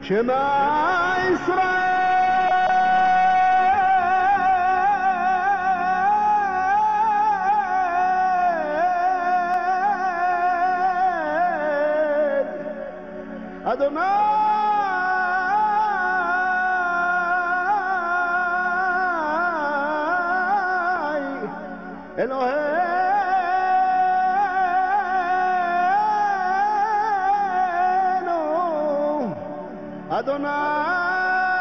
שמע ישראל אדוני אלוהינו אדוני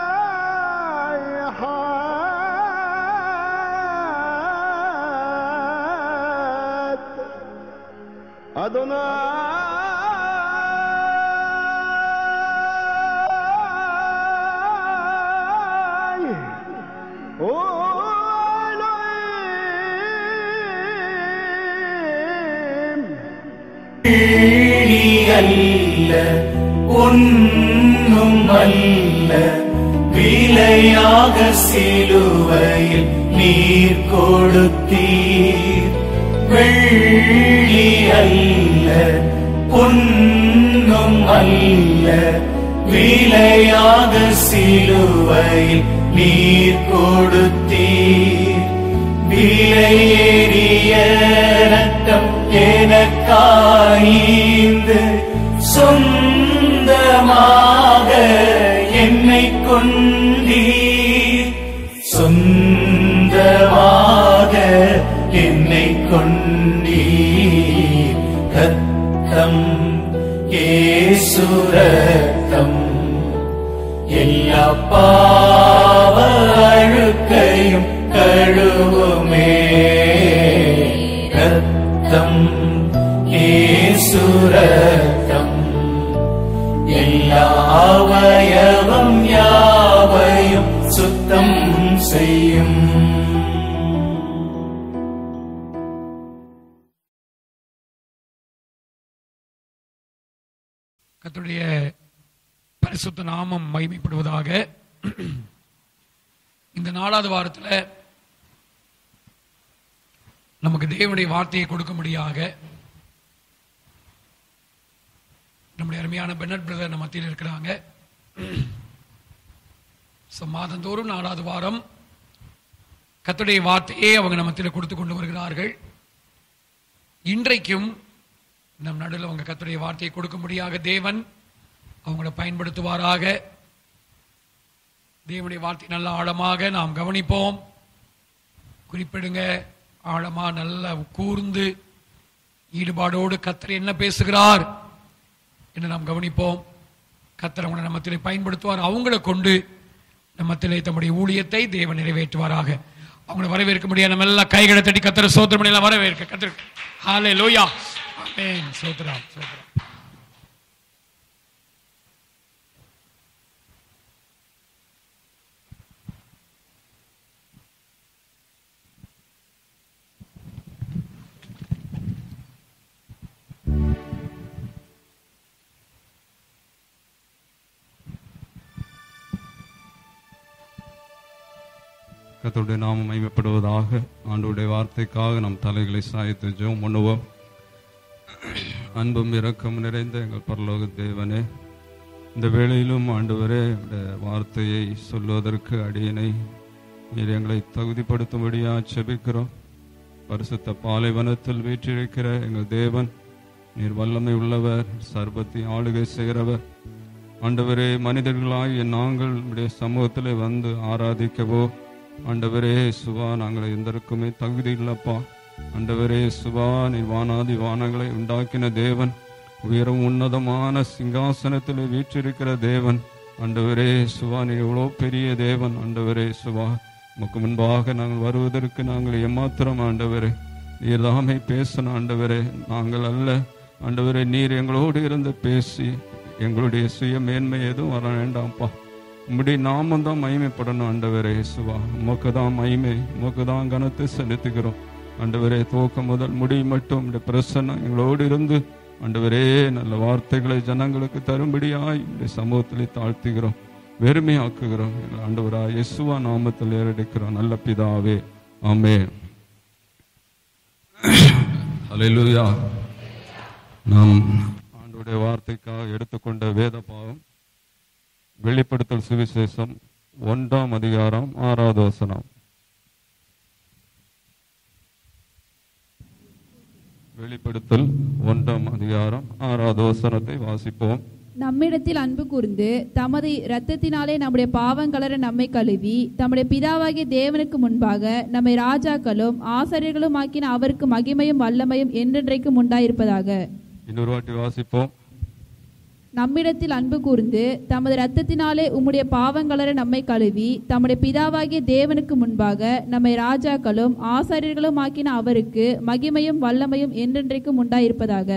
אחד אדוני הוא אלוהים அல்ல ஒன்றும் அல்ல விலையாக சிலுவையில் நீர் கொடுத்தீர் வெள்ளி அல்ல பொன்னும் அல்ல விலையாக சிலுவையில் நீர் கொடுத்தீர் விலையேறிய ரத்தம் எனக்காய்ந்து சொந்தமாக என்னை கொண்டீர் சொந்தமாக என்னை கொண்டீர் ரத்தம் ஏசு ரத்தம் எல்லா பாவ அழுக்கையும் கழுவுமே ரத்தம் ஏசு ரத்தம் எல்லா அவயவம் யாவையும் சுத்தம் செய்யும் கர்த்தருடைய பரிசுத்த நாமம் மகிமைப்படுவதாக இந்த நாலாவது வாரத்தில் நமக்கு தேவனுடைய வார்த்தையை கொடுக்கும்படியாக நம்முடைய அருமையான பென்னட் பிரதர் நம்ம மத்தியில் இருக்கிறாங்க ஸோ மாதந்தோறும் நாலாவது வாரம் கர்த்தருடைய வார்த்தையை அவங்க நம்ம மத்தியில் கொடுத்து கொண்டு வருகிறார்கள் இன்றைக்கும் நம் நடுவில் அவங்க கர்த்தருடைய வார்த்தையை கொடுக்கும்படியாக தேவன் அவங்கள பயன்படுத்துவாராக தேவனுடைய வார்த்தை நல்ல ஆழமாக நாம் கவனிப்போம் குறிப்பிடுங்க ஆழமா நல்ல கூர்ந்து ஈடுபாடோடு கத்தர் என்ன பேசுகிறார் என்று நாம் கவனிப்போம் கத்தர் அவங்களை நம்மத்திலே பயன்படுத்துவார் அவங்கள கொண்டு நம்மத்திலே தம்முடைய ஊழியத்தை தேவன் நிறைவேற்றுவாராக அவங்களை வரவேற்க முடியாது நம்ம எல்லாம் கைகளை தட்டி கத்தர சோத்திரம் எல்லாம் வரவேற்க கத்தர் ஹாலே லோயா ஆமென் சோத்ரா சோத்ரா கர்த்தருடைய நாமம் மகிமைப்படுவதாக ஆண்டவருடைய வார்த்தைக்காக நம் தலைகளை சாய்த்து ஜெபம் பண்ணுவோம் அன்பும் இரக்கம் நிறைந்த எங்கள் பரலோக தேவனே இந்த வேளையிலும் ஆண்டவரே இந்த வார்த்தையை சொல்வதற்கு அடியனை நீர் எங்களை தகுதிப்படுத்தும்படியா செபிக்கிறோம் பரிசுத்த பாலைவனத்தில் வீற்றிருக்கிற எங்கள் தேவன் நீர் வல்லமை உள்ளவர் சர்வத்தை ஆளுகை செய்கிறவர் ஆண்டவரே மனிதர்களாகிய நாங்கள் உடைய சமூகத்தில் வந்து ஆராதிக்கவோ ஆண்டவரே சுபா நாங்கள் எந்தற்குமே தகுதி இல்லப்பா ஆண்டவரே சுபா நீ வானாதி வானங்களை உண்டாக்கின தேவன் உயரும் உன்னதமான சிங்காசனத்தில் வீற்றிருக்கிற தேவன் ஆண்டவரே சுபா நீ எவ்வளோ பெரிய தேவன் ஆண்டவரே சுபா உமக்கு முன்பாக நாங்கள் வருவதற்கு நாங்கள் எம்மாத்திரம் ஆண்டவரே நீர் தாமே பேசணும் ஆண்டவரே நாங்கள் அல்ல ஆண்டவரே நீர் எங்களோடு இருந்து பேசி எங்களுடைய சுய மேன்மை எதுவும் வர வேண்டாம்ப்பா உம்முடைய நாமம் தான் மகிமைப்படணும் ஆண்டவரே இயேசுவா உமக்கு தான் மகிமை உமக்கு தான் கனத்தை செலுத்துகிறோம் ஆண்டவரே துவக்கம் முதல் முடி மட்டும் உம்முடைய பிரசன்னம் எங்களோடு இருந்து ஆண்டவரே நல்ல வார்த்தைகளை ஜனங்களுக்கு தரும்படியாய் உம்முடைய சமூகத்திலே தாழ்த்துகிறோம் வெறுமையாக்குகிறோம் எங்கள் ஆண்டவரா இயேசுவா நாமத்தில் ஏறெடுக்கிறோம் நல்ல பிதாவே ஆமே ஹalleluya நாம் ஆண்டவருடைய வார்த்தைக்காக எடுத்துக்கொண்ட வேத பாவம் வெளிப்படுத்தல் சுவிசேஷம் ஒன்றாம் அதிகாரம் ஆறாவது வசனம் வெளிப்படுத்தல் ஒன்றாம் அதிகாரம் ஆறாவது வசனத்தை வாசிப்போம் நம்மிடத்தில் அன்பு கூர்ந்து தமது இரத்தத்தினாலே நம்முடைய பாவங்களர நம்மை கழுவி தம்முடைய பிதாவாகிய தேவனுக்கு முன்பாக நம்மை ராஜாக்களும் ஆசாரியர்களும் ஆக்கின அவருக்கு மகிமையும் வல்லமையும் என்றென்றைக்கும் உண்டாயிருப்பதாக இன்னொரு வாட்டி வாசிப்போம் நம்மிடத்தில் அன்பு கூர்ந்து தமது இரத்தத்தினாலே உம்முடைய பாவங்களர நம்மை கழுவி தம்முடைய பிதாவாகிய தேவனுக்கு முன்பாக நம்மை ராஜாக்களும் ஆசாரியர்களும் ஆக்கின அவருக்கு மகிமையும் வல்லமையும் என்றென்றைக்கும் உண்டாயிருப்பதாக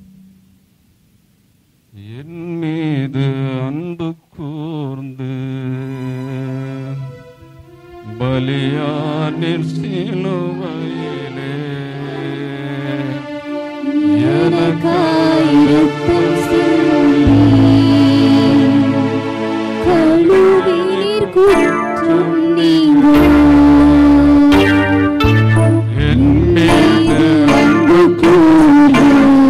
என் மீது அன்பு கூர்ந்து பலியானின் சிலுவையிலே எனக்காய் ரத்தம் கழுவினீர் குற்றம் நீங்கோ என் மீது அன்பு கூர்ந்து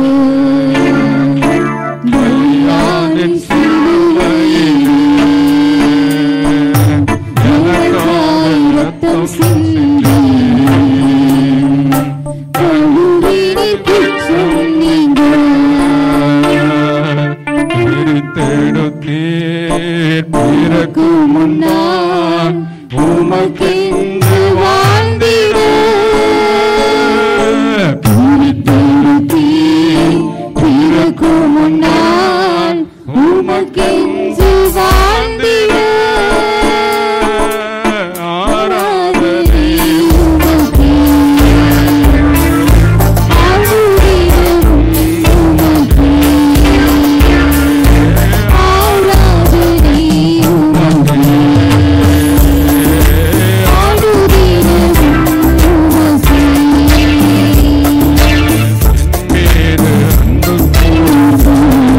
பலியானின் சிலுவையிலே எனக்காய் ரத்தம் சிந்தி கழுவினீர் குற்றம் நீங்கோ பிரித்தெடுத்தீர் பிறகு முன்னால் உமக்கென்று வாழ்ந்திட பிறகு முன்னால் உமக்கென்று வாழ்ந்திட ஆராதனை உமக்கே ஆளுகிறோம் உமக்கே ஆராதனை உமக்கே ஆளுகிறோம் உமக்கே மீது அன்பு கூர்ந்து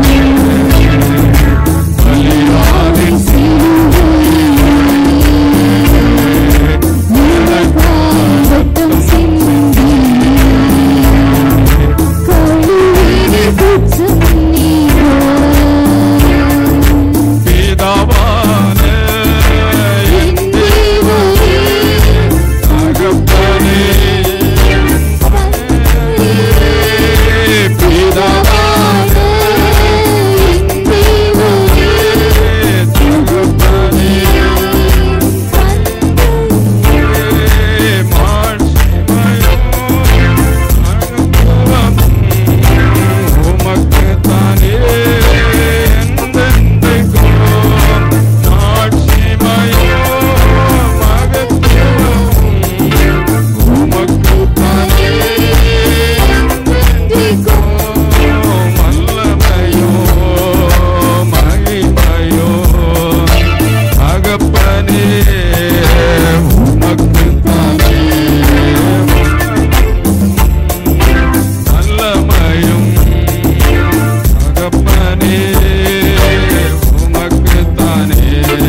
பலியானின் ரத்தம் சிந்தி கழுவினீர் குற்றம் நீங்கோ பிதாவான என் தேவரே தகப்பனே பிதாவான என் தேவரே தகப்பனே அகப்பனே உமக்கு தானே நல்லமையும் அகப்பனே உமக்கு தானே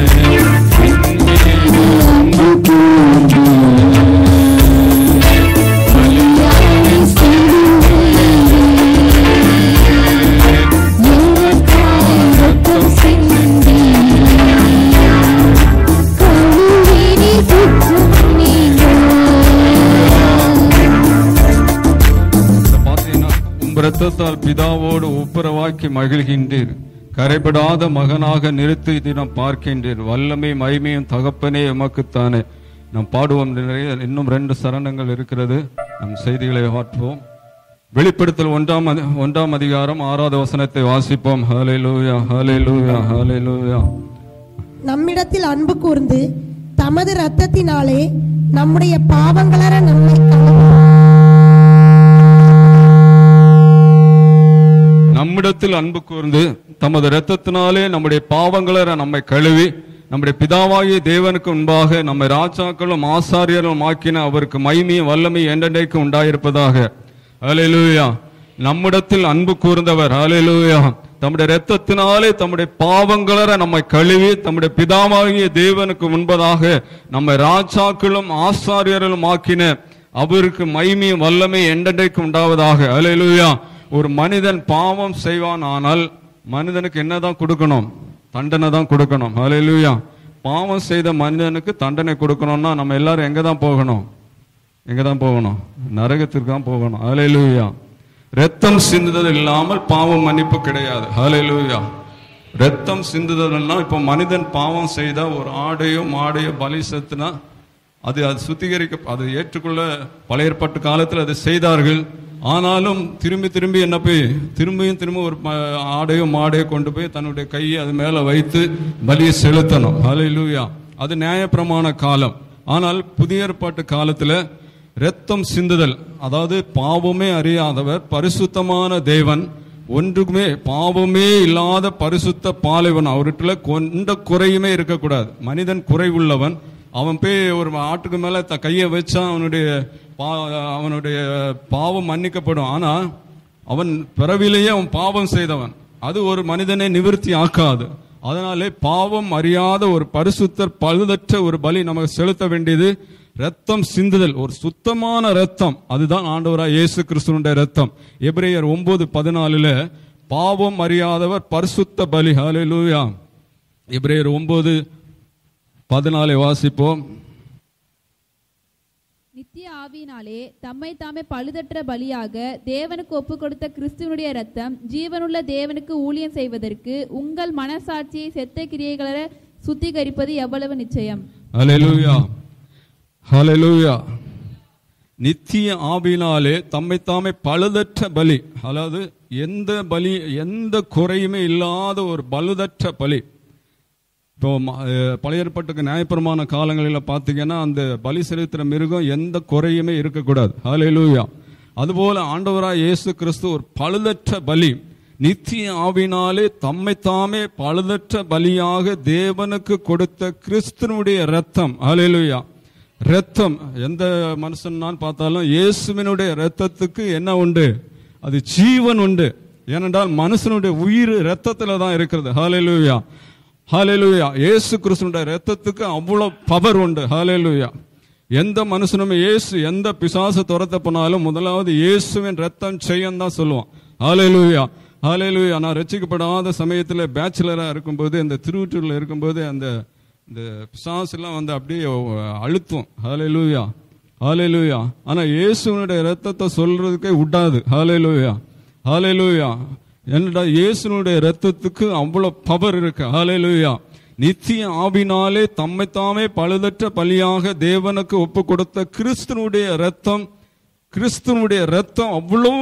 அன்பு கூர்ந்து பலியானின் ரத்தம் சிந்தி கழுவினீர் குற்றம் நீங்கோ பார்த்தீங்கன்னா உம் இரத்தத்தால் பிதாவோடு ஒப்புரவாக்கி மகிழ்கின்றீர் கரைபடாத மகனாக நிறுத்தி தினம் பார்க்கின்றீர் வல்லமை மகிமையும் தகப்பனே எமக்குத்தானே நாம் பாடுவோம் நிறைய இன்னும் ரெண்டு சரணங்கள் இருக்கிறது நம் செய்திகளை ஆற்றுவோம் வெளிப்படுத்தல் ஒன்றாம் அதி- ஒன்றாம் அதிகாரம் ஆறாவது வசனத்தை வாசிப்போம் ஹalleluya ஹalleluya ஹalleluya நம்மிடத்தில் அன்பு கூர்ந்து தமது இரத்தத்தினாலே நம்முடைய பாவங்களற நம்மை கழுவி நம்மிடத்தில் அன்பு கூர்ந்து தமது இரத்தத்தினாலே நம்முடைய பாவங்களை நம்மை கழுவி நம்முடைய பிதாவாகிய தேவனுக்கு முன்பாக நம்மை ராஜாக்களும் ஆசாரியர்களும் ஆக்கின அவருக்கு மைமையும் வல்லமை என்றென்றைக்கு உண்டாயிருப்பதாக ஹalleluya நம்மிடத்தில் அன்பு கூர்ந்தவர் ஹalleluya தம்முடைய இரத்தத்தினாலே தம்முடைய பாவங்களற நம்மை கழுவி தம்முடைய பிதாவாகிய தேவனுக்கு முன்பதாக நம்மை ராஜாக்களும் ஆசாரியர்களும் ஆக்கின அவருக்கு மைமையும் வல்லமை என்றென்றைக்கு உண்டாவதாக ஹalleluya ஒரு மனிதன் பாவம் செய்வான் ஆனால் மனிதனுக்கு என்னதான் கொடுக்கணும் தண்டனை தான் கொடுக்கணும் ஹalleluya பாவம் செய்த மனிதனுக்கு தண்டனை கொடுக்கணும்னா நம்ம எல்லாரும் எங்க தான் போகணும் எங்க தான் போகணும் நரகத்திற்கு தான் போகணும் ஹalleluya ரத்தம் சிந்துதல் இல்லாமல் பாவம் மன்னிப்பு கிடையாது ஹalleluya ரத்தம் சிந்துதல்னா இப்போ மனிதன் பாவம் செய்தா ஒரு ஆடையோ மாடையோ பலி செத்துனா அது அது சுத்திகரிக்க அது ஏற்றுக்கொள்ள பழைய ஏற்பாட்டு காலத்தில் அதை செய்தார்கள் ஆனாலும் திரும்பி திரும்பி என்ன போய் திரும்பியும் திரும்ப ஒரு ம- ஆடையோ மாடையோ கொண்டு போய் தன்னுடைய கையை அது மேல வைத்து பலியை செலுத்தணும் ஹalleluya அது நியாயப்பிரமாண காலம் ஆனால் புதிய ஏற்பாட்டு காலத்துல இரத்தம் சிந்துதல் அதாவது பாவமே அறியாதவர் பரிசுத்தமான தேவன் ஒன்றுக்குமே பாவமே இல்லாத பரிசுத்த பாலைவன் அவர்கிட்ட கொண்ட குறையுமே இருக்கக்கூடாது மனிதன் குறைவுள்ளவன் அவன் போய் ஒரு ஆட்டுக்கு மேல த கையை வச்சா அவனுடைய பா- அவனுடைய பாவம் மன்னிக்கப்படும் ஆனா அவன் பிறவிலேயே அவன் பாவம் செய்தவன் அது ஒரு மனிதனை நிவிர்த்தி ஆக்காது அதனாலே பாவம் அறியாத ஒரு பரிசுத்தர் பழுதற்ற ஒரு பலி நமக்கு செலுத்த வேண்டியது ரத்தம் சிந்துதல் ஒரு சுத்தமான ரத்தம் அதுதான் ஆண்டவராய் இயேசு கிறிஸ்துனுடைய ரத்தம் எபிரேயர் ஒன்பது பதினாலுல பாவம் அறியாதவர் பரிசுத்த பலி ஹalleluya எபிரேயர் ஒன்பது பதினாலை வாசிப்போம் நித்திய ஆவியினாலே தம்மை தாமே பழுதற்ற பலியாக தேவனுக்கு ஒப்பு கொடுத்த கிறிஸ்துவனுடைய ரத்தம் ஜீவனுள்ள தேவனுக்கு ஊழியம் செய்வதற்கு உங்கள் மனசாட்சியை செத்த கிரியைகளை சுத்திகரிப்பது எவ்வளவு நிச்சயம் ஹalleluya ஹalleluya நித்திய ஆவியினாலே தம்மை தாமே பழுதற்ற பலி அதாவது எந்த பலி எந்த குறையுமே இல்லாத ஒரு பழுதற்ற பலி இப்போ ம- அஹ் பழைய ஏற்பாட்டுக்கு நியாயப்பிரமாண காலங்களில் பார்த்தீங்கன்னா அந்த பலி செலுத்துற மிருகம் எந்த குறையுமே இருக்கக்கூடாது ஹalleluya அதுபோல ஆண்டவராய் இயேசு கிறிஸ்து ஒரு பழுதற்ற பலி நித்திய ஆவினாலே தம்மை தாமே பழுதற்ற பலியாக தேவனுக்கு கொடுத்த கிறிஸ்துனுடைய ரத்தம் ஹalleluya ரத்தம் எந்த மனுஷன் நான் பார்த்தாலும் இயேசுவினுடைய ரத்தத்துக்கு என்ன உண்டு அது ஜீவன் உண்டு ஏனென்றால் மனுஷனுடைய உயிர் ரத்தத்துல தான் இருக்கிறது ஹalleluya ஹalleluya இயேசு கிறிஸ்துனுடைய ரத்தத்துக்கு அவ்வளவு பவர் உண்டு ஹalleluya எந்த மனுஷனும் இயேசு எந்த பிசாசு துரத்த போனாலும் முதலாவது இயேசுவின் ரத்தம் செய்யும் தான் சொல்லுவான் ஹalleluya ஹalleluya நான் ரட்சிக்கப்படாத சமயத்தில் பேச்சுலரா இருக்கும்போது இந்த திருவற்றூர்ல இருக்கும்போது அந்த இந்த பிசாசு எல்லாம் வந்து அப்படியே அழுத்தும் ஹalleluya ஹalleluya ஆனா இயேசுவினுடைய ரத்தத்தை சொல்றதுக்கே விடாது ஹalleluya ஹalleluya என்னடா இயேசுனுடைய ரத்தத்துக்கு அவ்வளவு பவர் இருக்கு ஹalleluya நித்திய ஆவினாலே தம்மை தாமே பழுதற்ற பலியாக தேவனுக்கு ஒப்பு கொடுத்த கிறிஸ்துனுடைய ரத்தம் கிறிஸ்துனுடைய ரத்தம் அவ்வளவு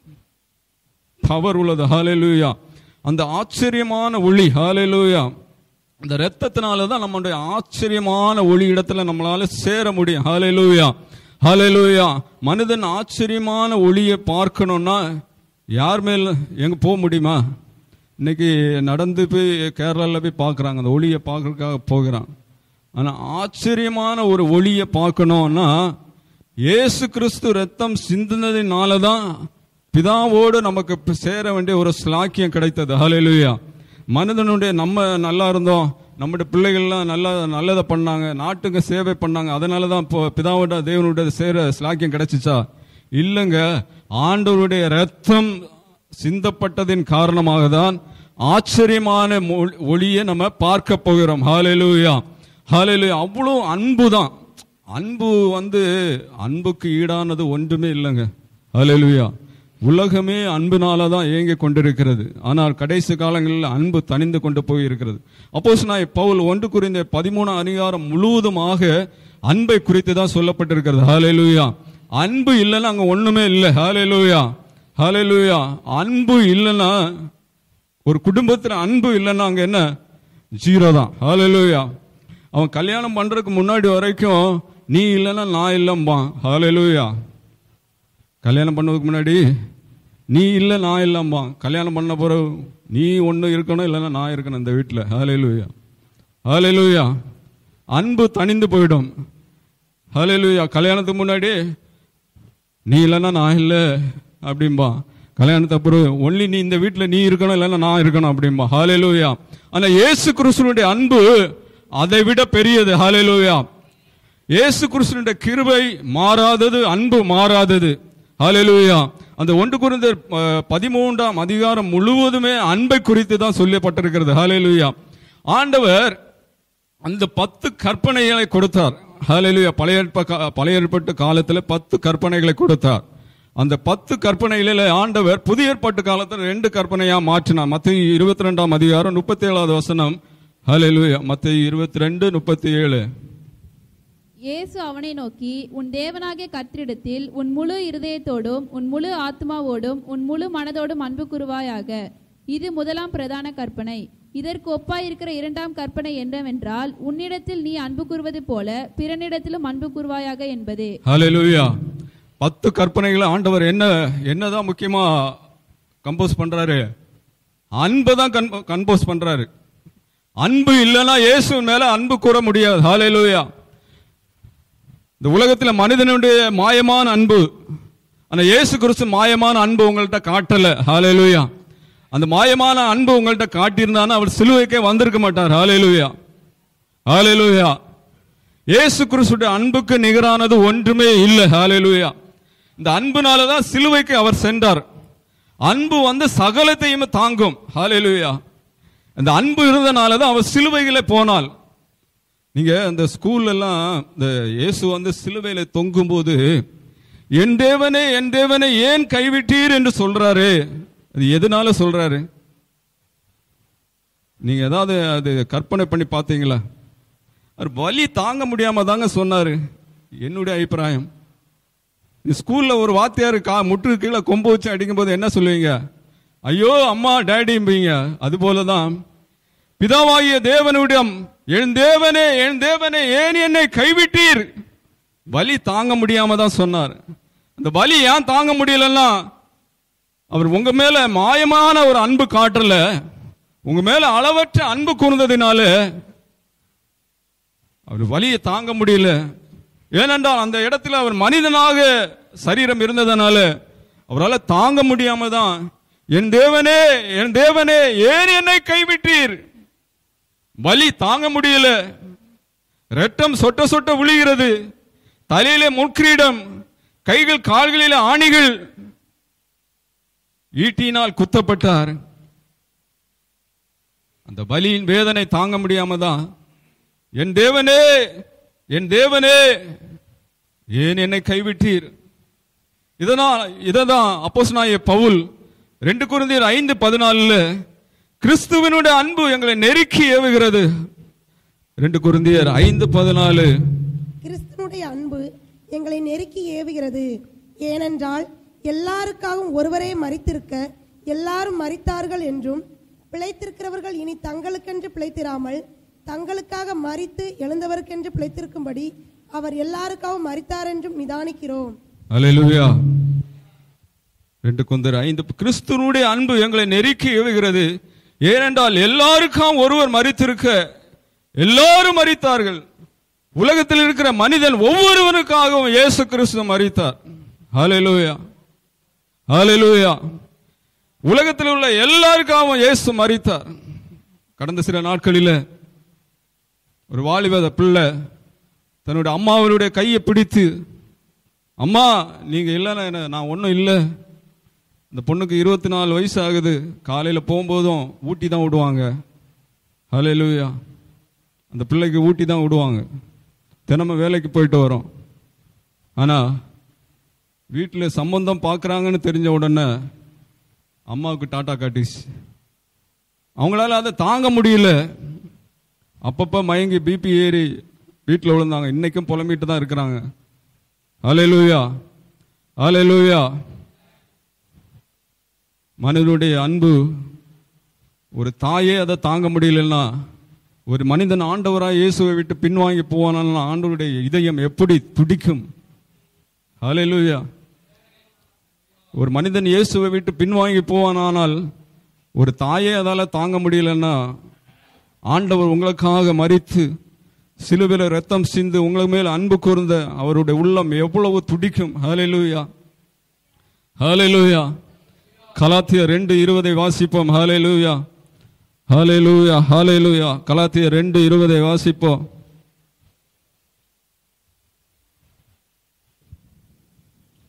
பவர் உள்ளது ஹalleluya அந்த ஆச்சரியமான ஒளி ஹalleluya அந்த ரத்தத்தினால தான் நம்மளுடைய ஆச்சரியமான ஒளி இடத்துல நம்மளால சேர முடியும் ஹalleluya ஹalleluya மனிதன் ஆச்சரியமான ஒளியை பார்க்கணும்னா யார் மேல் எங்க போக முடியுமா இன்னைக்கு நடந்து போய் கேரளால போய் பார்க்கறாங்க அந்த ஒளியை பார்க்கறதுக்காக போகிறான் ஆனா ஆச்சரியமான ஒரு ஒளியை பார்க்கணும்னா இயேசு கிறிஸ்து ரத்தம் சிந்தினதினால தான் பிதாவோடு நமக்கு இப்ப சேர வேண்டிய ஒரு ஸ்லாக்கியம் கிடைத்தது ஹalleluya மனிதனுடைய நம்ம நல்லா இருந்தோம் நம்முடைய பிள்ளைகள்லாம் நல்லா நல்லதை பண்ணாங்க நாட்டுக்கு சேவை பண்ணாங்க அதனால தான் இப்போ பிதாவோட தேவனுடைய சேர ஸ்லாக்கியம் கிடைச்சிச்சா இல்லைங்க ஆண்டவருடைய ரத்தம் சிந்தப்பட்டதின் காரணமாக தான் ஆச்சரியமான மொ- ஒளியை நம்ம பார்க்க போகிறோம் ஹalleluya ஹalleluya அவ்வளோ அன்பு தான் அன்பு வந்து அன்புக்கு ஈடானது ஒன்றுமே இல்லைங்க ஹalleluya உலகமே அன்பினால தான் இயங்கி கொண்டிருக்கிறது ஆனால் கடைசி காலங்களில் அன்பு தணிந்து கொண்டு போய் இருக்கிறது அப்போஸ் நான் பவுல் ஒன்று குறிந்த பதிமூணு அதிகாரம் முழுவதுமாக அன்பை குறித்து தான் சொல்லப்பட்டிருக்கிறது ஹalleluya அன்பு இல்லைன்னா அங்க ஒண்ணுமே இல்லை ஹalleluya ஹalleluya அன்பு இல்லைன்னா ஒரு குடும்பத்துல அன்பு இல்லைன்னா அங்க என்ன ஜீரோ தான் ஹalleluya அவன் கல்யாணம் பண்றதுக்கு முன்னாடி வரைக்கும் நீ இல்லைன்னா நான் இல்லம்பான் ஹalleluya கல்யாணம் பண்ணதுக்கு முன்னாடி நீ இல்லை நான் இல்லம்பான் கல்யாணம் பண்ண பிறகு நீ ஒன்று இருக்கணும் இல்லைன்னா நான் இருக்கணும் இந்த வீட்டில் ஹalleluya ஹalleluya அன்பு தணிந்து போயிடும் ஹalleluya கல்யாணத்துக்கு முன்னாடி நீ இல்லைன்னா நான் இல்லை அப்படிம்பா கல்யாணத்து அப்புறம் ஒன்லி நீ இந்த வீட்டில் நீ இருக்கணும் இல்லைன்னா நான் இருக்கணும் அப்படிம்பா ஹalleluya ஆனா இயேசு கிறிஸ்துனுடைய அன்பு அதை விட பெரியது ஹalleluya இயேசு கிறிஸ்துனுடைய கிருபை மாறாதது அன்பு மாறாதது ஹalleluya அந்த ஒன்று குருந்தர் பதிமூன்றாம் அதிகாரம் முழுவதுமே அன்பை குறித்து தான் சொல்லப்பட்டிருக்கிறது ஹalleluya ஆண்டவர் அந்த பத்து கற்பனைகளை கொடுத்தார் ஹalleluya பழைய ஏற்ப கா- பழைய ஏற்பட்ட காலத்துல பத்து கற்பனைகளை கொடுத்தார் அந்த பத்து கற்பனைகளில ஆண்டவர் புதிய ஏற்பாட்டு காலத்துல ரெண்டு கற்பனையா மாற்றினார் மத்திய இருபத்தி ரெண்டாம் அதிகாரம் முப்பத்தி ஏழாவது வசனம் ஹalleluya மத்திய இருபத்தி ரெண்டு முப்பத்தி ஏழு இயேசு அவனை நோக்கி உன் தேவனாகிய கர்த்தரிடத்தில் உன் முழு இருதயத்தோடும் உன் முழு ஆத்மாவோடும் உன் முழு மனதோடும் அன்பு கூறுவாயாக இது முதலாம் பிரதான கற்பனை இதற்கு ஒப்பாயிருக்கிற இரண்டாம் கற்பனை என்னவென்றால் உன்னிடத்தில் நீ அன்பு கூறுவது போல பிறனிடத்திலும் அன்பு கூறுவாயாக என்பதே ஹalleluya பத்து கற்பனைகளை ஆண்டவர் என்ன என்னதான் முக்கியமா கம்போஸ் பண்றாரு அன்பை தான் கம்போஸ் பண்றாரு அன்பு இல்லைன்னா இயேசு மேல அன்பு கூற முடியாது ஹalleluya இந்த உலகத்துல மனிதனுடைய மாயமான அன்பு ஆனா இயேசு கிறிஸ்து மாயமான அன்பு உங்கள்ட்ட காட்டல ஹalleluya அந்த மாயமான அன்பு உங்கள்ட்ட காட்டியிருந்தானா அவர் சிலுவைக்கே வந்திருக்க மாட்டார் ஹalleluya ஹalleluya இயேசு கிறிஸ்துடைய அன்புக்கு நிகரானது ஒன்றுமே இல்லை ஹalleluya இந்த அன்புனால தான் சிலுவைக்கு அவர் சென்றார் அன்பு வந்து சகலத்தையும் தாங்கும் ஹalleluya அந்த அன்பு இருந்தனால தான் அவர் சிலுவையில போனாள் நீங்க அந்த ஸ்கூல்ல எல்லாம் இந்த இயேசு வந்து சிலுவையில தொங்கும் போது என் தேவனே என் தேவனே ஏன் கைவிட்டீர் என்று சொல்றாரு அது எதனால சொல்றாரு நீங்க ஏதாவது அது கற்பனை பண்ணி பார்த்தீங்களா அவர் வலி தாங்க முடியாம தாங்க சொன்னாரு என்னுடைய அபிப்பிராயம் நீ ஸ்கூல்ல ஒரு வாத்தியார் கா முட்டு கீழே கொம்பு வச்சு அடிக்கும்போது என்ன சொல்லுவீங்க ஐயோ அம்மா டேடிம்பீங்க அது போலதான் பிதாவாகிய தேவனுடைய என் தேவனே என் தேவனே ஏன் என்னை கைவிட்டீர் வலி தாங்க முடியாம தான் சொன்னார் அந்த வலி ஏன் தாங்க முடியலன்னா அவர் உங்க மேல மாயமான ஒரு அன்பு காட்டல உங்க மேல அளவற்ற அன்பு கூர்ந்ததினால அவர் வலியை தாங்க முடியல ஏனென்றால் அந்த இடத்துல அவர் மனிதனாக சரீரம் இருந்ததனால அவரால் தாங்க முடியாம தான் என் தேவனே என் தேவனே ஏன் என்னை கைவிட்டீர் வலி தாங்க முடியல ரத்தம் சொட்ட சொட்ட விழுகிறது தலையிலே முட்கிரீடம் கைகள் கால்களிலே ஆணிகள் ஈட்டினால் குத்தப்பட்டார் அந்த வலியின் வேதனை தாங்க முடியாம தான் என் தேவனே என் தேவனே ஏன் என்னை கைவிட்டீர் இதனால் இததான் அப்போஸ்தலனாகிய பவுல் ரெண்டு குருந்தியர் ஐந்து பதினாலுல கிறிஸ்துவனுடைய அன்பு எங்களை நெருக்கி ஏவுகிறது ரெண்டு குருந்தியர் ஐந்து பதினாலு கிறிஸ்துனுடைய அன்பு எங்களை நெருக்கி ஏவுகிறது ஏனென்றால் எல்லாருக்காகவும் ஒருவரே மரித்திருக்க எல்லாரும் மரித்தார்கள் என்றும் பிழைத்திருக்கிறவர்கள் இனி தங்களுக்கென்று பிழைத்திராமல் தங்களுக்காக மரித்து எழுந்தவருக்கென்று பிழைத்திருக்கும்படி அவர் எல்லாருக்காகவும் மரித்தார் என்றும் நிதானிக்கிறோம் அல்லேலூயா ரெண்டு குந்தர் ஐந்து கிறிஸ்துவனுடைய அன்பு எங்களை நெருக்கி ஏவுகிறது ஏனென்றால் எல்லாருக்கும் ஒருவர் மரித்திருக்க எல்லாரும் மரித்தார்கள் உலகத்தில் இருக்கிற மனிதன் ஒவ்வொருவனுக்காகவும் இயேசு கிறிஸ்து மரித்தார் ஹalleluya ஹalleluya உலகத்தில் உள்ள எல்லாருக்காகவும் இயேசு மரித்தார் கடந்த சில நாட்களில் ஒரு வாலிபத பிள்ளை தன்னுடைய அம்மாவனுடைய கையை பிடித்து அம்மா நீங்க இல்லைன்னா என்ன நான் ஒன்றும் இல்லை இந்த பொண்ணுக்கு இருபத்தி நாலு வயசு ஆகுது காலையில் போகும்போதும் ஊட்டி தான் விடுவாங்க ஹalleluya அந்த பிள்ளைக்கு ஊட்டி தான் விடுவாங்க தினமும் வேலைக்கு போயிட்டு வரோம் ஆனால் வீட்டில் சம்பந்தம் பார்க்குறாங்கன்னு தெரிஞ்ச உடனே அம்மாவுக்கு டாட்டா காட்டிச்சு அவங்களால அதை தாங்க முடியல அப்பப்போ மயங்கி பிபி ஏறி வீட்டில் விழுந்தாங்க இன்னைக்கும் புலம்பிட்டு தான் இருக்கிறாங்க ஹalleluya ஹalleluya மனிதனுடைய அன்பு ஒரு தாயே அதை தாங்க முடியலன்னா ஒரு மனிதன் ஆண்டவராய் இயேசுவை விட்டு பின்வாங்கி போவானா ஆண்டவருடைய இதயம் எப்படி துடிக்கும் ஹalleluya ஒரு மனிதன் இயேசுவை விட்டு பின்வாங்கி போவானானால் ஒரு தாயே அதால தாங்க முடியலன்னா ஆண்டவர் உங்களுக்காக மரித்து சிலுவையில் ரத்தம் சிந்து உங்களுக்கு மேல் அன்பு கூர்ந்த அவருடைய உள்ளம் எவ்வளவு துடிக்கும் ஹalleluya ஹalleluya கலாத்திய ரெண்டு இருபதை வாசிப்போம் ஹalleluya ஹalleluya ஹalleluya கலாத்திய ரெண்டு இருபதை வாசிப்போம்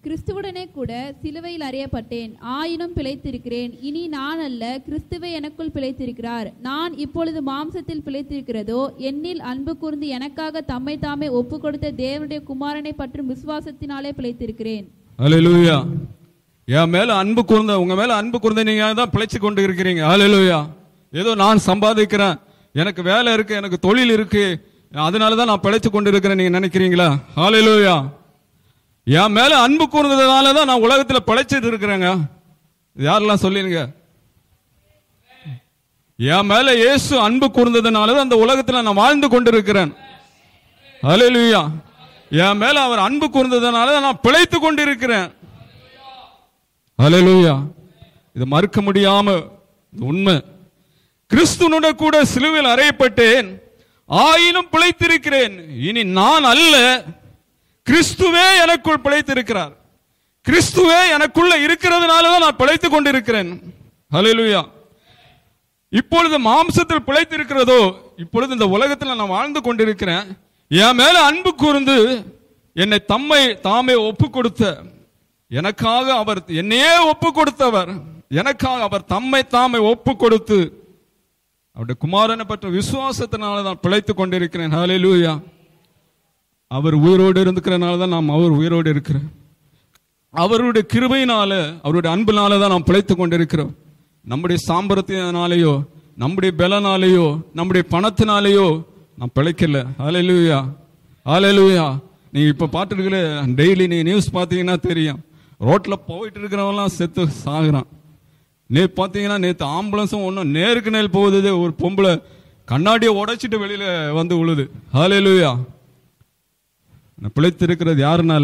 கிறிஸ்துவுடனே கூட சிலுவையில் அறையப்பட்டேன் ஆயினும் பிழைத்திருக்கிறேன் இனி நான் அல்ல கிறிஸ்துவே எனக்குள் பிழைத்திருக்கிறார் நான் இப்பொழுது மாம்சத்தில் பிழைத்திருக்கிறதோ என்னில் அன்பு கூர்ந்து எனக்காக தம்மை தாமே ஒப்பு கொடுத்த தேவனுடைய குமாரனை பற்றும் விசுவாசத்தினாலே பிழைத்திருக்கிறேன் ஹalleluya என் மேல அன்பு கூர்ந்த உங்க மேல அன்பு கூர்ந்த நீங்க தான் பிழைச்சு கொண்டு இருக்கிறீங்க ஹalleluya ஏதோ நான் சம்பாதிக்கிறேன் எனக்கு வேலை இருக்கு எனக்கு தொழில் இருக்கு அதனால தான் நான் பிழைச்சு கொண்டு இருக்கிறேன் நீங்க நினைக்கிறீங்களா ஹalleluya என் மேல அன்பு கூர்ந்ததுனால தான் நான் உலகத்துல பிழைச்சிட்டு இருக்கிறேங்க யாரெல்லாம் சொல்லிருங்க என் மேல இயேசு அன்பு கூர்ந்ததுனால தான் அந்த உலகத்துல நான் வாழ்ந்து கொண்டிருக்கிறேன் ஹalleluya என் மேல அவர் அன்பு கூர்ந்ததுனால தான் நான் பிழைத்து கொண்டிருக்கிறேன் ஹalleluya இது மறுக்க முடியாம இது உண்மை கிறிஸ்துனுடைய கூட சிலுவையில் அறையப்பட்டேன் ஆயினும் பிழைத்திருக்கிறேன் இனி நான் அல்ல கிறிஸ்துவே எனக்குள் பிழைத்திருக்கிறார் கிறிஸ்துவே எனக்குள்ள இருக்கிறதுனால தான் நான் பிழைத்துக் கொண்டிருக்கிறேன் ஹalleluya இப்பொழுது மாம்சத்தில் பிழைத்திருக்கிறதோ இப்பொழுது இந்த உலகத்தில் நான் வாழ்ந்து கொண்டிருக்கிறேன் என் மேல அன்பு கூர்ந்து என்னை தம்மை தாமே ஒப்பு கொடுத்த எனக்காக அவர் என்னையே ஒப்பு கொடுத்தவர் எனக்காக அவர் தம்மை தாமே ஒப்பு கொடுத்து அவருடைய குமாரனை பற்ற விசுவாசத்தினால தான் பிழைத்துக் கொண்டிருக்கிறேன் ஹalleluya அவர் உயிரோடு இருக்கிறனால தான் நாம் அவர் உயிரோடு இருக்கிறேன் அவருடைய கிருபையினால அவருடைய அன்பினால தான் நாம் பிழைத்துக் கொண்டிருக்கிறோம் நம்முடைய சாம்பரத்தினாலேயோ நம்முடைய பலனாலேயோ நம்முடைய பணத்தினாலேயோ நாம் பிழைக்கல ஹalleluya ஹalleluya நீங்க இப்ப பாத்துருக்கல டெய்லி நீ நியூஸ் பாத்தீங்கன்னா தெரியும் ரோட்ல போயிட்டு இருக்கிறவன்லாம் செத்து சாகுறான் நே பாத்தீங்கன்னா நேத்து ஆம்புலன்ஸும் ஒன்றும் நேருக்கு நேர் போகுது ஒரு பொம்பளை கண்ணாடியை உடைச்சிட்டு வெளியில வந்து உழுது ஹalleluya நான் பிழைத்திருக்கிறது யாருனால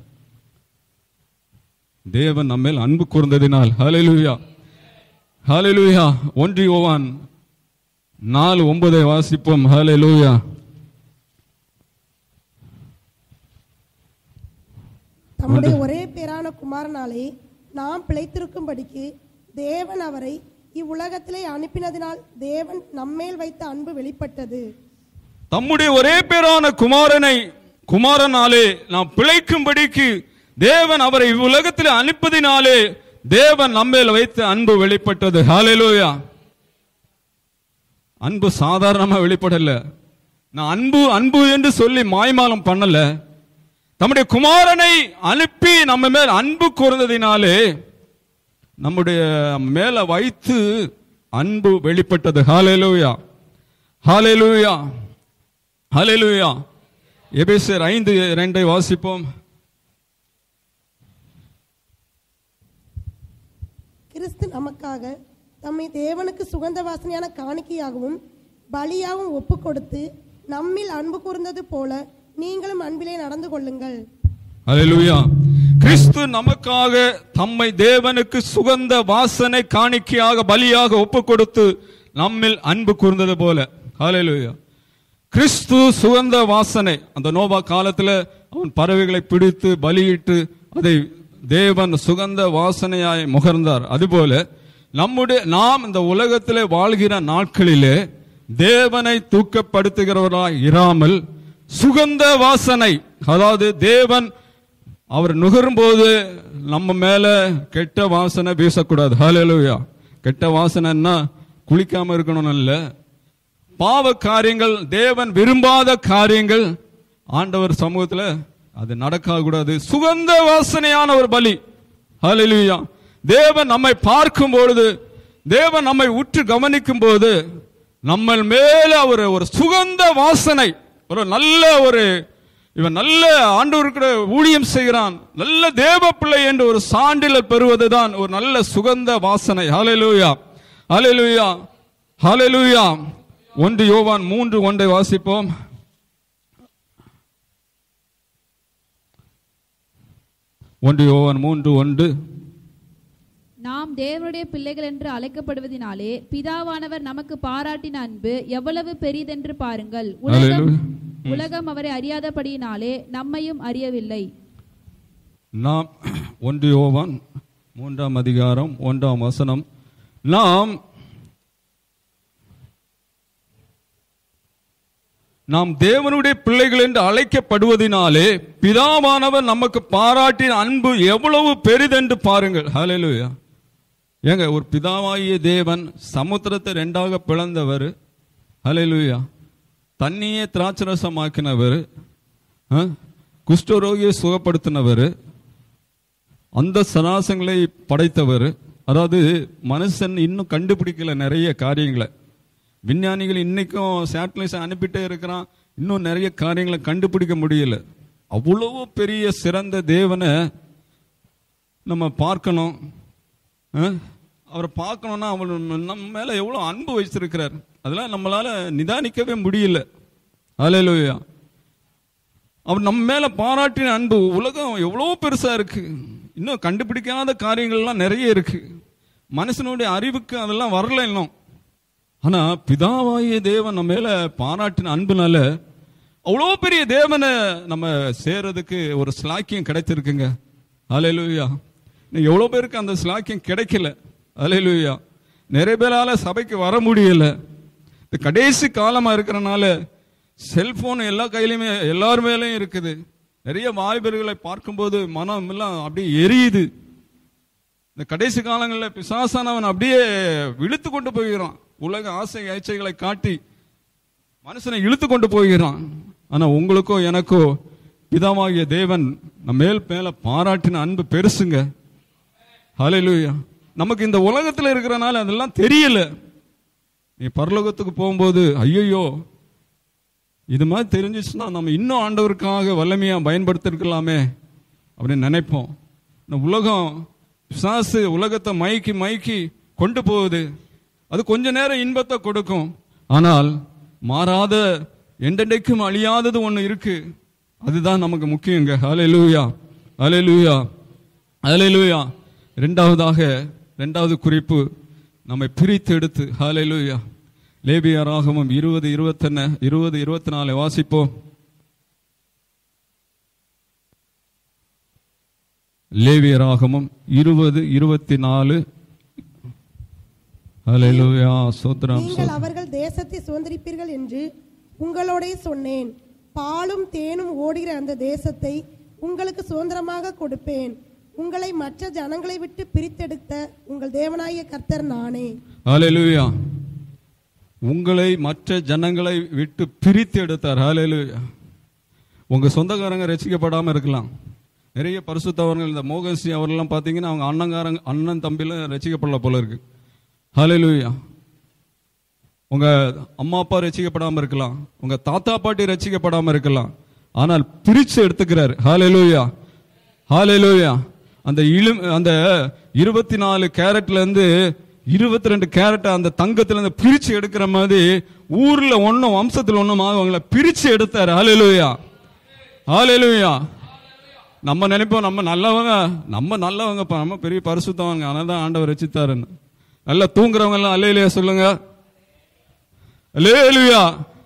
தேவன் நம்மேல் அன்பு கூர்ந்ததினால் ஹalleluya ஹalleluya ஒன்றி ஓவான் நாலு ஒன்பதை வாசிப்போம் ஹalleluya தம்முடைய ஒரே பேரான குமாரனாலே நாம் பிழைத்திருக்கும்படிக்கு தேவன் அவரை இவ்வுலகத்திலே அனுப்பினதினால் தேவன் நம்மேல் வைத்த அன்பு வெளிப்பட்டது தம்முடைய ஒரே பேரான குமாரனை குமாரனாலே நாம் பிழைக்கும்படிக்கு தேவன் அவரை இவ்வுலகத்தில் அனுப்பதினாலே தேவன் நம்மேல் வைத்த அன்பு வெளிப்பட்டது ஹalleluya அன்பு சாதாரணமா வெளிப்படல நான் அன்பு அன்பு என்று சொல்லி மாய்மாலம் பண்ணல தம்முடைய குமாரனை அனுப்பி நம்ம மேல் அன்பு கூர்ந்ததினாலே நம்முடைய மேல வைத்து அன்பு வெளிப்பட்டது ஹalleluya ஹalleluya ஹalleluya எபேசியர் ஐந்து இரண்டை வாசிப்போம் கிறிஸ்து நமக்காக தம்மை தேவனுக்கு சுகந்த வாசனையான காணிக்கையாகவும் பலியாகவும் ஒப்பு கொடுத்து நம்மில் அன்பு கூர்ந்தது போல நீங்களும் அன்பிலே நடந்து கொள்ளுங்கள் ஹalleluya கிறிஸ்து நமக்காக தம்மை தேவனுக்கு சுகந்த வாசனை காணிக்கையாக பலியாக ஒப்பு கொடுத்து நம்மில் அன்பு கூர்ந்தது போல ஹalleluya கிறிஸ்து சுகந்த வாசனை அந்த நோபா காலத்துல அவன் பறவைகளை பிடித்து பலியிட்டு அதை தேவன் சுகந்த வாசனையாய் முகர்ந்தார் அதுபோல நம்முடைய நாம் இந்த உலகத்திலே வாழ்கிற நாட்களிலே தேவனை தூக்கப்படுத்துகிறவராய் இராமல் சுகந்த வாசனை அதாவது தேவன் அவர் நுகரும்போது நம்ம மேல கெட்ட வாசனை வீசக்கூடாது ஹalleluya கெட்ட வாசனைன்னா குளிக்காம இருக்கணும் இல்ல பாவ காரியங்கள் தேவன் விரும்பாத காரியங்கள் ஆண்டவர் சமூகத்துல அது நடக்க கூடாது சுகந்த வாசனையான ஒரு பலி ஹalleluya தேவன் நம்மை பார்க்கும் பொழுது தேவன் நம்மை உற்று கவனிக்கும் போது நம்ம மேல ஒரு ஒரு சுகந்த வாசனை ஒரு நல்ல ஒரு இவன் நல்ல ஆண்டவருக்கு ஊழியம் செய்கிறான் நல்ல தேவ பிள்ளை என்று ஒரு சான்றிதழ் பெறுவதுதான் ஒரு நல்ல சுகந்த வாசனை ஹalleluya ஹalleluya ஹalleluya ஒன்று யோவான் மூன்று ஒன்றை வாசிப்போம் ஒன்று யோவான் மூன்று ஒன்று நாம் தேவனுடைய பிள்ளைகள் என்று அழைக்கப்படுவதினாலே பிதாவானவர் நமக்கு பாராட்டின அன்பு எவ்வளவு பெரிதென்று பாருங்கள் உலகம் Hallelujah. உலகம் அவரை அறியாதபடியினாலே நம்மையும் அறியவில்லை நாம் ஒன்று யோவான் மூன்றாம் அதிகாரம் ஒன்றாம் வசனம் நாம் நாம் தேவனுடைய பிள்ளைகள் என்று அழைக்கப்படுவதினாலே பிதாவானவர் நமக்கு பாராட்டின அன்பு எவ்வளவு பெரிதென்று பாருங்கள் ஹalleluya ஏங்க ஒரு பிதாவாகிய தேவன் சமுத்திரத்தை ரெண்டாக பிளந்தவர் ஹalleluya தண்ணியே திராட்சரசமாக்கினவர் ஆ? குஷ்டரோகியை சுகப்படுத்தினவர் அந்த சராசங்களை படைத்தவர் அதாவது மனுஷன் இன்னும் கண்டுபிடிக்கல நிறைய காரியங்களை விஞ்ஞானிகள் இன்னைக்கும் சேட்டலைட்ஸ் அனுப்பிட்டே இருக்கிறான் இன்னும் நிறைய காரியங்களை கண்டுபிடிக்க முடியல அவ்வளவு பெரிய சிறந்த தேவனை நம்ம பார்க்கணும் ஆ? அவரை பார்க்கணும்னா அவர் நம்ம மேல எவ்வளவு அன்பு வச்சிருக்கிறார் அதெல்லாம் நம்மளால நிதானிக்கவே முடியல அலையலோயா அவர் நம்ம மேல பாராட்டின அன்பு உலகம் எவ்வளோ பெருசா இருக்கு இன்னும் கண்டுபிடிக்காத காரியங்கள்லாம் நிறைய இருக்கு மனுஷனுடைய அறிவுக்கு அதெல்லாம் வரல இன்னும் ஆனா பிதாவாகிய தேவன் நம்ம மேல பாராட்டின அன்புனால அவ்வளோ பெரிய தேவனை நம்ம சேர்றதுக்கு ஒரு ஸ்லாக்கியம் கிடைத்திருக்குங்க அலையலூயா எவ்வளோ பேருக்கு அந்த ஸ்லாக்கியம் கிடைக்கல அலையலூயா நிறைய பேரால சபைக்கு வர முடியல இந்த கடைசி காலமா இருக்கிறனால செல்போன் எல்லா கையிலுமே எல்லார் மேலயும் இருக்குது நிறைய வாய்ப்புகளை பார்க்கும்போது மனம் எல்லாம் அப்படியே எரியுது இந்த கடைசி காலங்களில் பிசாசானவன் அப்படியே இழுத்து கொண்டு போகிறான் உலக ஆசை ஐச்சைகளை காட்டி மனுஷனை இழுத்து கொண்டு போகிறான் ஆனா உங்களுக்கோ எனக்கோ பிதாவாகிய தேவன் நம்ம மேல் மேல பாராட்டின அன்பு பெருசுங்க ஹalleluya நமக்கு இந்த உலகத்துல இருக்கிறனால அதெல்லாம் தெரியல நீ பரலோகத்துக்கு போகும்போது ஐயோ இது மாதிரி தெரிஞ்சிச்சுன்னா நம்ம இன்னும் ஆண்டவருக்காக வல்லமையா பயன்படுத்திருக்கலாமே அப்படின்னு நினைப்போம் இந்த உலகம் பிசாசு உலகத்தை மயக்கி மயக்கி கொண்டு போகுது அது கொஞ்ச நேரம் இன்பத்தை கொடுக்கும் ஆனால் மாறாத எண்டெண்டைக்கும் அழியாதது ஒண்ணு இருக்கு அதுதான் நமக்கு முக்கியங்க ஹalleluya ஹalleluya ஹalleluya இரண்டாவதாக இரண்டாவது குறிப்பு நம்மை பிரித்து எடுத்து ஹalleluya லேபியராகமம் இருபது இருபத்தொன்னு இருபது இருபத்தி நாலு வாசிப்போம் லேவியராகமம் இருபது இருபத்தி நாலு ஹalleluya சோத்ரம் நீங்கள் அவர்கள் தேசத்தை சுதந்திரிப்பீர்கள் என்று உங்களோடே சொன்னேன் பாலும் தேனும் ஓடுகிற அந்த தேசத்தை உங்களுக்கு சுதந்திரமாக கொடுப்பேன் உங்களை மற்ற ஜனங்களை விட்டு பிரித்தெடுத்த உங்கள் தேவனாகிய கர்த்தர் நானே ஹalleluya உங்களை மற்ற ஜனங்களை விட்டு பிரித்து எடுத்தார் ஹalleluya உங்க சொந்தக்காரங்க ரசிக்கப்படாம இருக்கலாம் நிறைய பரிசுத்தவர்கள் இந்த மோகன்சி அவரெல்லாம் பார்த்தீங்கன்னா அவங்க அண்ணங்காரங்க அண்ணன் தம்பில ரசிக்கப்படல போல இருக்கு ஹalleluya உங்க அம்மா அப்பா ரசிக்கப்படாம இருக்கலாம் உங்க தாத்தா பாட்டி ரசிக்கப்படாம இருக்கலாம் ஆனால் பிரிச்சு எடுத்துக்கிறார் ஹalleluya ஹalleluya அந்த இளு அந்த இருபத்தி நாலு கேரட்ல இருந்து இருபத்தி ரெண்டு கேரட் அந்த தங்கத்துல இருந்து பிரிச்சு எடுக்கிற மாதிரி ஊர்ல ஒண்ணும் வம்சத்துல ஒண்ணும் அவங்கள பிரிச்சு எடுத்தாரு ஹalleluya ஹalleluya நம்ம நினைப்போம் நம்ம நல்லவங்க நம்ம நல்லவங்க நம்ம பெரிய பரிசுத்தவங்க அதனால தான் ஆண்டவர் ரசித்தாருன்னு நல்லா தூங்குறவங்க எல்லாம் அல்லையிலையா சொல்லுங்க அல்லேலுயா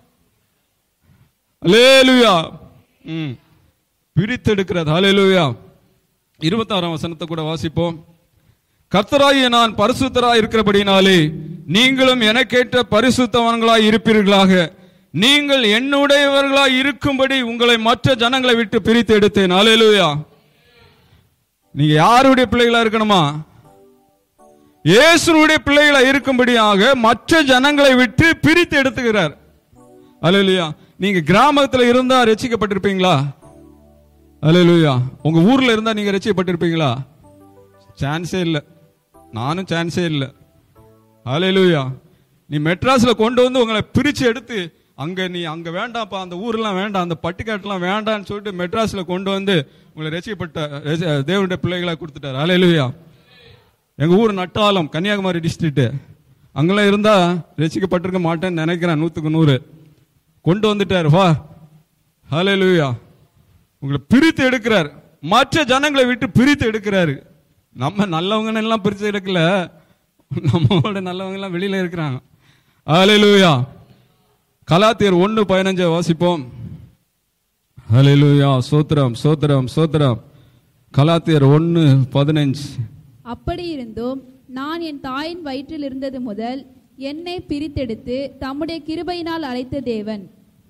அல்லேலுயா ம் பிரித்தெடுக்கிறது அல்லேலுயா இருபத்தாறாம் வசனத்தை கூட வாசிப்போம் கர்த்தராகிய நான் பரிசுத்தராய் இருக்கிறபடினாலே நீங்களும் எனக்கேற்ற பரிசுத்தவான்களாய் இருப்பீர்களாக நீங்கள் என்னுடையவர்களாய் இருக்கும்படி உங்களை மற்ற ஜனங்களை விட்டு பிரித்து எடுத்தேன் அல்லேலுயா நீங்க யாருடைய பிள்ளைகளா இருக்கணுமா இயேசுனுடைய பிள்ளைகளா இருக்கும்படியாக மற்ற ஜனங்களை விட்டு பிரித்து எடுத்துக்கிறார் அல்லேலுயா நீங்க கிராமத்துல இருந்தா ரசிக்கப்பட்டிருப்பீங்களா அல்லேலுயா உங்க ஊர்ல இருந்தா நீங்க ரசிக்கப்பட்டிருப்பீங்களா சான்ஸே இல்லை நானும் சான்ஸே இல்லை அல்லேலுயா நீ மெட்ராஸ்ல கொண்டு வந்து உங்களை பிரிச்சு எடுத்து அங்க நீ அங்க வேண்டாம்ப்பா அந்த ஊர்லாம் வேண்டாம் அந்த பட்டிக்காட்டுலாம் வேண்டாம்னு சொல்லிட்டு மெட்ராஸ்ல கொண்டு வந்து உங்களை ரசிக்கப்பட்ட ரசி- தேவனுடைய பிள்ளைகளா கொடுத்துட்டார் அல்லேலுயா எங்க ஊர் நட்டாலம் கன்னியாகுமரி டிஸ்ட்ரிக்ட் அங்கெல்லாம் இருந்தா ரசிக்கப்பட்டிருக்க மாட்டேன்னு நினைக்கிறேன் நூத்துக்கு நூறு கொண்டு வந்துட்டார் வா ஹalleluya உங்களை பிரித்து எடுக்கிறார் மற்ற ஜனங்களை விட்டு பிரித்து எடுக்கிறாரு நம்ம நல்லவங்கன்னு எல்லாம் பிரித்து எடுக்கல நம்மளோட நல்லவங்க எல்லாம் வெளியில இருக்கிறாங்க ஹalleluya கலாத்தியர் ஒன்னு பதினஞ்சை வாசிப்போம் ஹalleluya சோத்திரம் சோத்திரம் சோத்திரம் கலாத்தியர் ஒன்னு பதினஞ்சு அப்படி இருந்தும் நான் என் தாயின் வயிற்றில் இருந்தது முதல் என்னை பிரித்தெடுத்து தம்முடைய கிருபையினால் அழைத்த தேவன்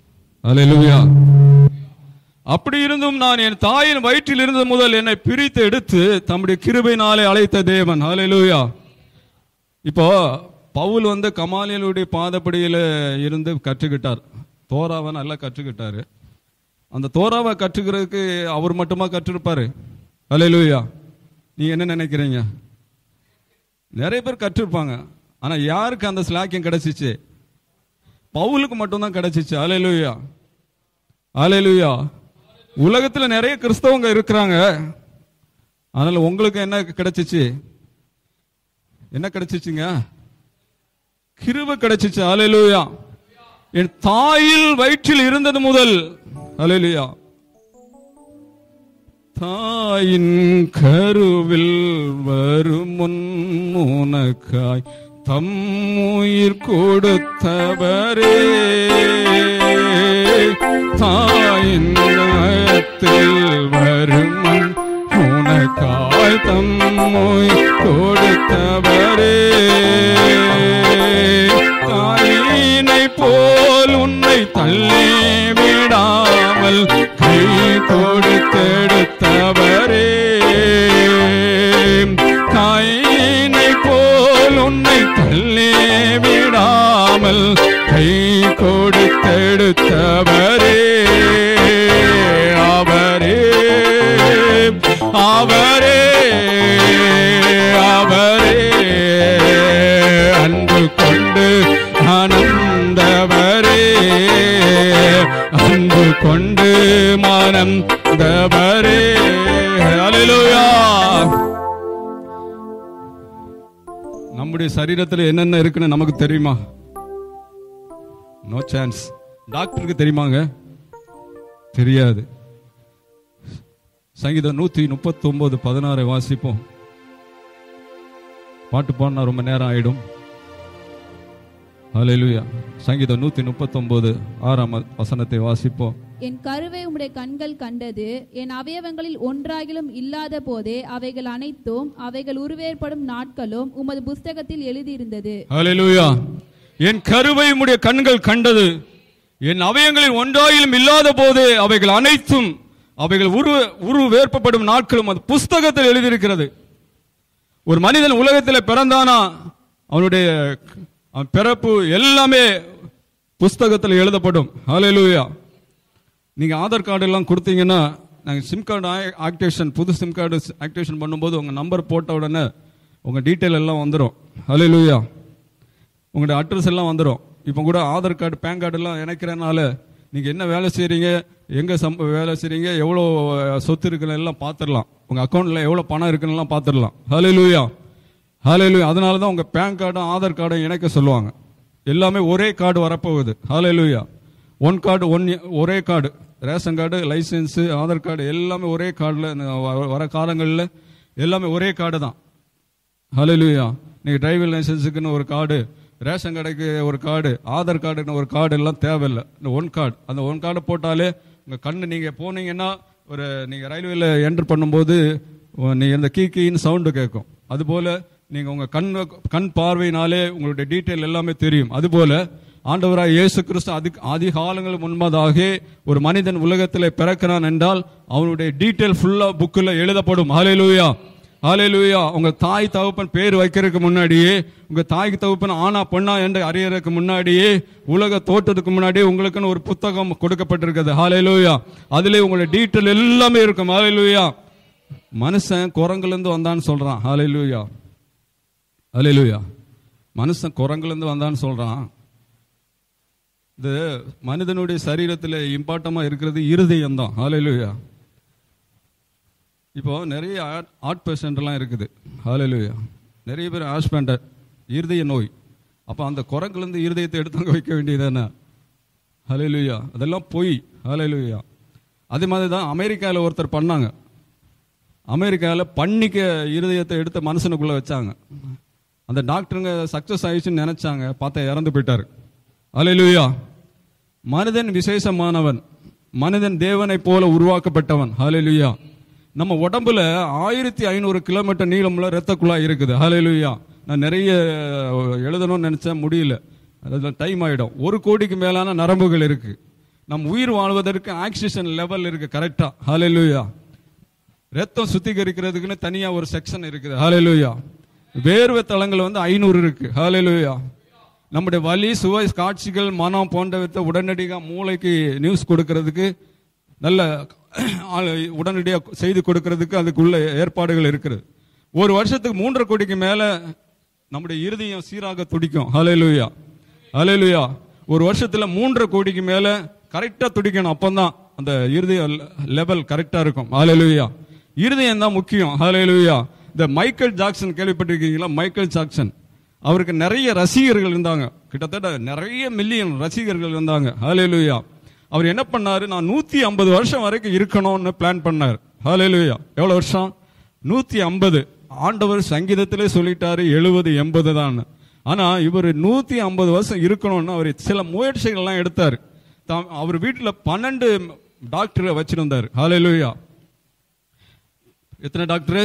அல்லேலூயா அப்படி இருந்தும் நான் என் தாயின் வயிற்றில் இருந்தது முதல் என்னை பிரித்து எடுத்து தம்முடைய கிருபையினாலே அழைத்த தேவன் ஹalleluya இப்போ பவுல் வந்து கமாலியலுடைய பாதப்படியில இருந்து கற்றுக்கிட்டார் தோராவை நல்லா கற்றுக்கிட்டாரு அந்த தோராவை கற்றுக்கிறதுக்கு அவர் மட்டுமா கற்றிருப்பாரு ஹalleluya நீங்க என்ன நினைக்கிறீங்க நிறைய பேர் கற்றிருப்பாங்க ஆனா யாருக்கு அந்த ஸ்லாக்கியம் கிடைச்சிச்சு பவுலுக்கு மட்டும்தான் கிடைச்சிச்சு ஹalleluya ஹalleluya உலகத்துல நிறைய கிறிஸ்தவங்க இருக்கிறாங்க அதனால உங்களுக்கு என்ன கிடைச்சிச்சு என்ன கிடைச்சிச்சுங்க கிருபை கிடைச்சிச்சு ஹalleluya என் தாயில் வயிற்றில் இருந்தது முதல் ஹalleluya தாயின் கருவில் வரும் முன் உனக்காய் தம் உயிர் கொடுத்தவரே தாயின் நயத்தில் வரும் முன் உனக்காய் தம் உயிர் கொடுத்தவரே தாயினை போல் உன்னை தள்ளி விடாமல் கை கொடுத்தெடுத்தவரே தாயினை போல் உன்னை தள்ளி விடாமல் கை கொடுத்தெடுத்தவரே அவரே அவரே அவரே அன்பு கொண்டு ஆனந்தவரே அன்பு கொண்டு மானந்தவரே அல்லேலூயா நம்முடைய சரீரத்தில் என்னென்ன இருக்குன்னு நமக்கு தெரியுமா நோ சான்ஸ் டாக்டருக்கு தெரியுமாங்க தெரியாது சங்கீதம் நூத்தி முப்பத்தி ஒன்பது பதினாறை வாசிப்போம் பாட்டு பாடினா ரொம்ப நேரம் ஆயிடும் ஹalleluya சங்கீதம் நூத்தி முப்பத்தி ஆறாம் வசனத்தை வாசிப்போம் என் கருவை உம்முடைய கண்கள் கண்டது என் அவயவங்களில் ஒன்றாகிலும் இல்லாத போதே அவைகள் அனைத்தும் அவைகள் உருவேற்படும் நாட்களும் உமது புஸ்தகத்தில் எழுதியிருந்தது ஹalleluya என் கருவை உம்முடைய கண்கள் கண்டது என் அவயங்களில் ஒன்றாயிலும் இல்லாத போது அவைகள் அனைத்தும் அவைகள் உரு உரு வேர்ப்பப்படும் நாட்களும் அது புஸ்தகத்தில் எழுதியிருக்கிறது ஒரு மனிதன் உலகத்தில் பிறந்தானா அவனுடைய அவன் பிறப்பு எல்லாமே புஸ்தகத்தில் எழுதப்படும் ஹalleluya நீங்க ஆதார் கார்டு எல்லாம் கொடுத்தீங்கன்னா நாங்கள் சிம் கார்டு ஆக்டிவேஷன் புது சிம் கார்டு ஆக்டிவேஷன் பண்ணும்போது உங்க நம்பர் போட்ட உடனே உங்க டீட்டெயில் எல்லாம் வந்துடும் ஹalleluya உங்களுடைய அட்ரஸ் எல்லாம் வந்துடும் இப்போ கூட ஆதார் கார்டு பேன் கார்டு எல்லாம் இணைக்கிறனால நீங்கள் என்ன வேலை செய்கிறீங்க எங்கே சம் வேலை செய்கிறீங்க எவ்வளோ அஹ், சொத்து இருக்குன்னு எல்லாம் பார்த்துடலாம் உங்கள் அக்கௌண்ட்டில் எவ்வளோ பணம் இருக்குன்னு எல்லாம் பார்த்துடலாம் ஹalleluya ஹalleluya அதனால தான் உங்கள் பேன் கார்டும் ஆதார் கார்டும் இணைக்க சொல்லுவாங்க எல்லாமே ஒரே கார்டு வரப்போகுது ஹalleluya ஒன் கார்டு ஒன் ஒரே card ration card licence Aadhaar card எல்லாமே ஒரே கார்டில் வர காலங்களில் எல்லாமே ஒரே கார்டு தான் ஹalleluya நீங்கள் டிரைவிங் லைசன்ஸுக்குன்னு ஒரு கார்டு ரேஷன் கடைக்கு ஒரு கார்டு ஆதார் கார்டுன்னு ஒரு கார்டு எல்லாம் தேவையில்லை இந்த ஒன் கார்டு அந்த ஒன் கார்டு போட்டாலே உங்கள் கண்ணு நீங்கள் போனீங்கன்னா ஒரு நீங்கள் ரயில்வேல என்டர் பண்ணும்போது நீங்கள் இந்த கீ கீன்னு சவுண்டு கேட்கும் அதுபோல் நீங்கள் உங்கள் கண் கண் பார்வையினாலே உங்களுடைய டீட்டெயில் எல்லாமே தெரியும் அதுபோல் ஆண்டவராய் இயேசு கிறிஸ்து அதுக்கு அதிகாலங்கள் முன்பதாக ஒரு மனிதன் உலகத்தில் பிறக்கிறான் என்றால் அவனுடைய டீட்டெயில் ஃபுல்லாக புக்கில் எழுதப்படும் ஹalleluya ஹalleluya உங்க தாய் தகப்பன் பேர் வைக்கிறதுக்கு முன்னாடியே உங்க தாய் தகப்பன் ஆனா பொண்ணா என்று அறியறதுக்கு முன்னாடியே உலக தோற்றத்துக்கு முன்னாடியே உங்களுக்குன்னு ஒரு புத்தகம் கொடுக்கப்பட்டிருக்கிறது ஹalleluya அதிலே உங்களுடைய டீட்டெயில் எல்லாமே இருக்கும் ஹalleluya மனுஷன் குரங்குல இருந்து வந்தான்னு சொல்றான் ஹalleluya ஹalleluya மனுஷன் குரங்குல இருந்து வந்தான்னு சொல்றான் இது மனிதனுடைய சரீரத்தில் இம்பார்ட்டமா இருக்கிறது இருதயம் தான் ஹalleluya இப்போ நிறைய ஆர்ட் பேஷண்ட்லாம் இருக்குது ஹalleluya நிறைய பேர் ஹாஸ்பண்டர் இருதய நோய் அப்போ அந்த குரங்குலேருந்து இருதயத்தை எடுத்து வைக்க வேண்டியதானே ஹalleluya அதெல்லாம் பொய் ஹalleluya அதே மாதிரி தான் அமெரிக்காவில் ஒருத்தர் பண்ணாங்க அமெரிக்காவில் பண்ணிக்க இருதயத்தை எடுத்த மனுஷனுக்குள்ளே வச்சாங்க அந்த டாக்டருங்க சக்ஸஸ் ஆயிடுச்சுன்னு நினைச்சாங்க பார்த்தா இறந்து போயிட்டாரு ஹalleluya மனிதன் விசேஷமானவன் மனிதன் தேவனைப் போல உருவாக்கப்பட்டவன் ஹalleluya நம்ம உடம்புல ஆயிரத்தி ஐநூறு கிலோமீட்டர் நீளமுள்ள ரத்த குழாய் இருக்குது ஹalleluya நான் நிறைய எழுதணும்னு நினைச்சேன் முடியல அதில் டைம் ஆயிடும் ஒரு கோடிக்கு மேலான நரம்புகள் இருக்கு நம் உயிர் வாழ்வதற்கு ஆக்சிஜன் லெவல் இருக்கு கரெக்டா ஹalleluya ரத்தம் சுத்திகரிக்கிறதுக்குன்னு தனியா ஒரு செக்ஷன் இருக்குது ஹalleluya வேர்வை தளங்கள் வந்து ஐநூறு இருக்கு ஹalleluya நம்முடைய வலி சுவை காட்சிகள் மனம் போன்றவற்றை உடனடியாக மூளைக்கு நியூஸ் கொடுக்கிறதுக்கு நல்ல ஆளு உடனடியாக செய்து கொடுக்கிறதுக்கு அதுக்குள்ள ஏற்பாடுகள் இருக்குது ஒரு வருஷத்துக்கு மூன்றரை கோடிக்கு மேல நம்முடைய இருதயம் சீராக துடிக்கும் ஹalleluya ஹalleluya ஒரு வருஷத்துல மூன்றரை கோடிக்கு மேல கரெக்டா துடிக்கணும் அப்பந்தான் அந்த இருதய லெவல் கரெக்டா இருக்கும் ஹalleluya இருதயம் தான் முக்கியம் ஹalleluya இந்த மைக்கேல் ஜாக்சன் கேள்விப்பட்டிருக்கீங்களா மைக்கேல் ஜாக்சன் அவருக்கு நிறைய ரசிகர்கள் இருந்தாங்க கிட்டத்தட்ட நிறைய மில்லியன் ரசிகர்கள் இருந்தாங்க ஹalleluya அவர் என்ன பண்ணாரு நான் நூத்தி ஐம்பது வருஷம் வரைக்கும் இருக்கணும்னு பிளான் பண்ணார் ஹalleluya எவ்வளவு வருஷம் நூத்தி ஐம்பது ஆண்டவர் சங்கீதத்திலே சொல்லிட்டாரு எழுபது எண்பது தான் ஆனா இவர் நூத்தி ஐம்பது வருஷம் இருக்கணும்னு அவர் சில முயற்சிகள் எல்லாம் எடுத்தார் தாம் அவர் வீட்டுல பன்னெண்டு டாக்டரை வச்சிருந்தார் ஹalleluya எத்தனை டாக்டர்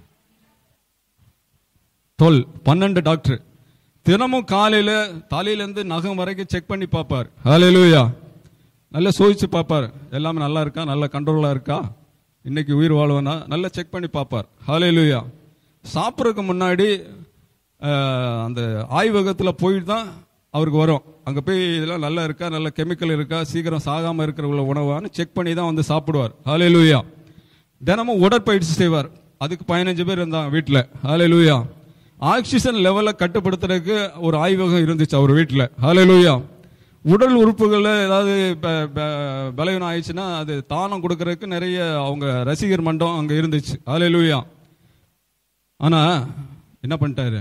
தொல் பன்னெண்டு டாக்டர் தினமும் காலையில தலையிலேருந்து நகம் வரைக்கும் செக் பண்ணி பார்ப்பார் ஹalleluya நல்லா சோதிச்சு பார்ப்பார் எல்லாமே நல்லா இருக்கா நல்ல கண்ட்ரோலா இருக்கா இன்னைக்கு உயிர் வாழ்வனா நல்லா செக் பண்ணி பார்ப்பார் ஹalleluya சாப்பிட்றதுக்கு முன்னாடி அஹ், அந்த ஆய்வகத்தில் போயிட்டு தான் அவருக்கு வரும் அங்கே போய் இதெல்லாம் நல்லா இருக்கா நல்ல கெமிக்கல் இருக்கா சீக்கிரம் சாகாம இருக்கிற உள்ள உணவான்னு செக் பண்ணி தான் வந்து சாப்பிடுவார் ஹalleluya தினமும் உடற்பயிற்சி செய்வார் அதுக்கு பதினஞ்சு பேர் இருந்தாங்க வீட்டில் ஹalleluya ஆக்சிஜன் லெவலை கட்டுப்படுத்துறதுக்கு ஒரு ஆய்வகம் இருந்துச்சு அவர் வீட்டில் ஹalleluya உடல் உறுப்புகளில் ஏதாவது ப- ப- பலவீனம் ஆயிடுச்சுன்னா அது தானம் கொடுக்கறதுக்கு நிறைய அவங்க ரசிகர் மன்றம் அங்கே இருந்துச்சு ஹalleluya ஆனா என்ன பண்ணிட்டாரு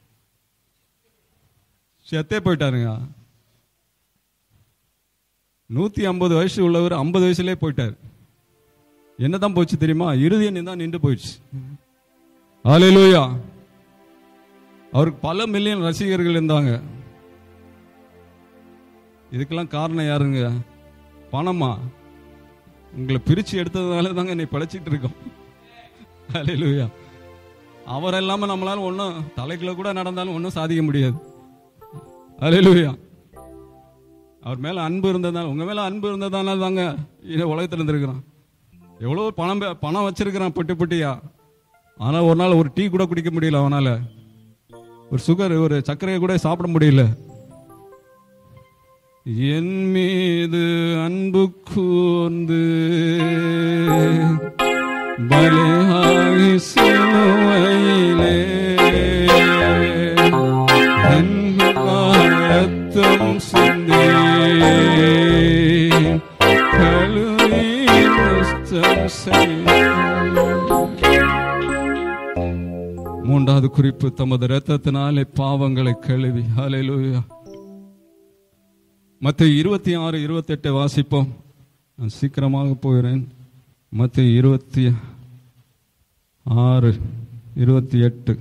செத்தே போயிட்டாருங்க நூத்தி ஐம்பது வயசு உள்ளவர் ஐம்பது வயசுலயே போயிட்டார் என்னதான் போச்சு தெரியுமா இறுதியம் தான் நின்று போயிடுச்சு ஹalleluya அவருக்கு பல மில்லியன் ரசிகர்கள் இருந்தாங்க இதுக்கெல்லாம் காரணம் யாருங்க பணமா உங்களை பிரிச்சு எடுத்ததுனால தாங்க நீ படைச்சிட்டு இருக்கோம் ஹalleluya அவர் இல்லாம நம்மளால ஒன்றும் தலைக்குள்ள கூட நடந்தாலும் ஒன்றும் சாதிக்க முடியாது ஹalleluya அவர் மேல அன்பு இருந்ததால உங்க மேல அன்பு இருந்ததால தாங்க இந்த உலகத்துல இருந்திருக்கிறான் எவ்வளவு பணம் பே- பணம் வச்சிருக்கிறான் பொட்டி பொட்டியா ஆனா ஒரு நாள் ஒரு டீ கூட குடிக்க முடியல அவனால ஒரு சுகர் ஒரு சர்க்கரையை கூட சாப்பிட முடியல என் மீது அன்பு கூர்ந்து பலியாகி சிலுவையிலே அன்புக்காக ரத்தம் சிந்தி கழுவி நஷ்டம் செய்தார். மூன்றாவது குறிப்பு தமது இரத்தத்தினாலே பாவங்களை கழுவி ஹalleluya மத்த இருபத்தி ஆறு இருபத்தெட்டு வாசிப்போம் நான் சீக்கிரமாக போகிறேன் மத்த இருபத்தி ஆறு இருபத்தி எட்டு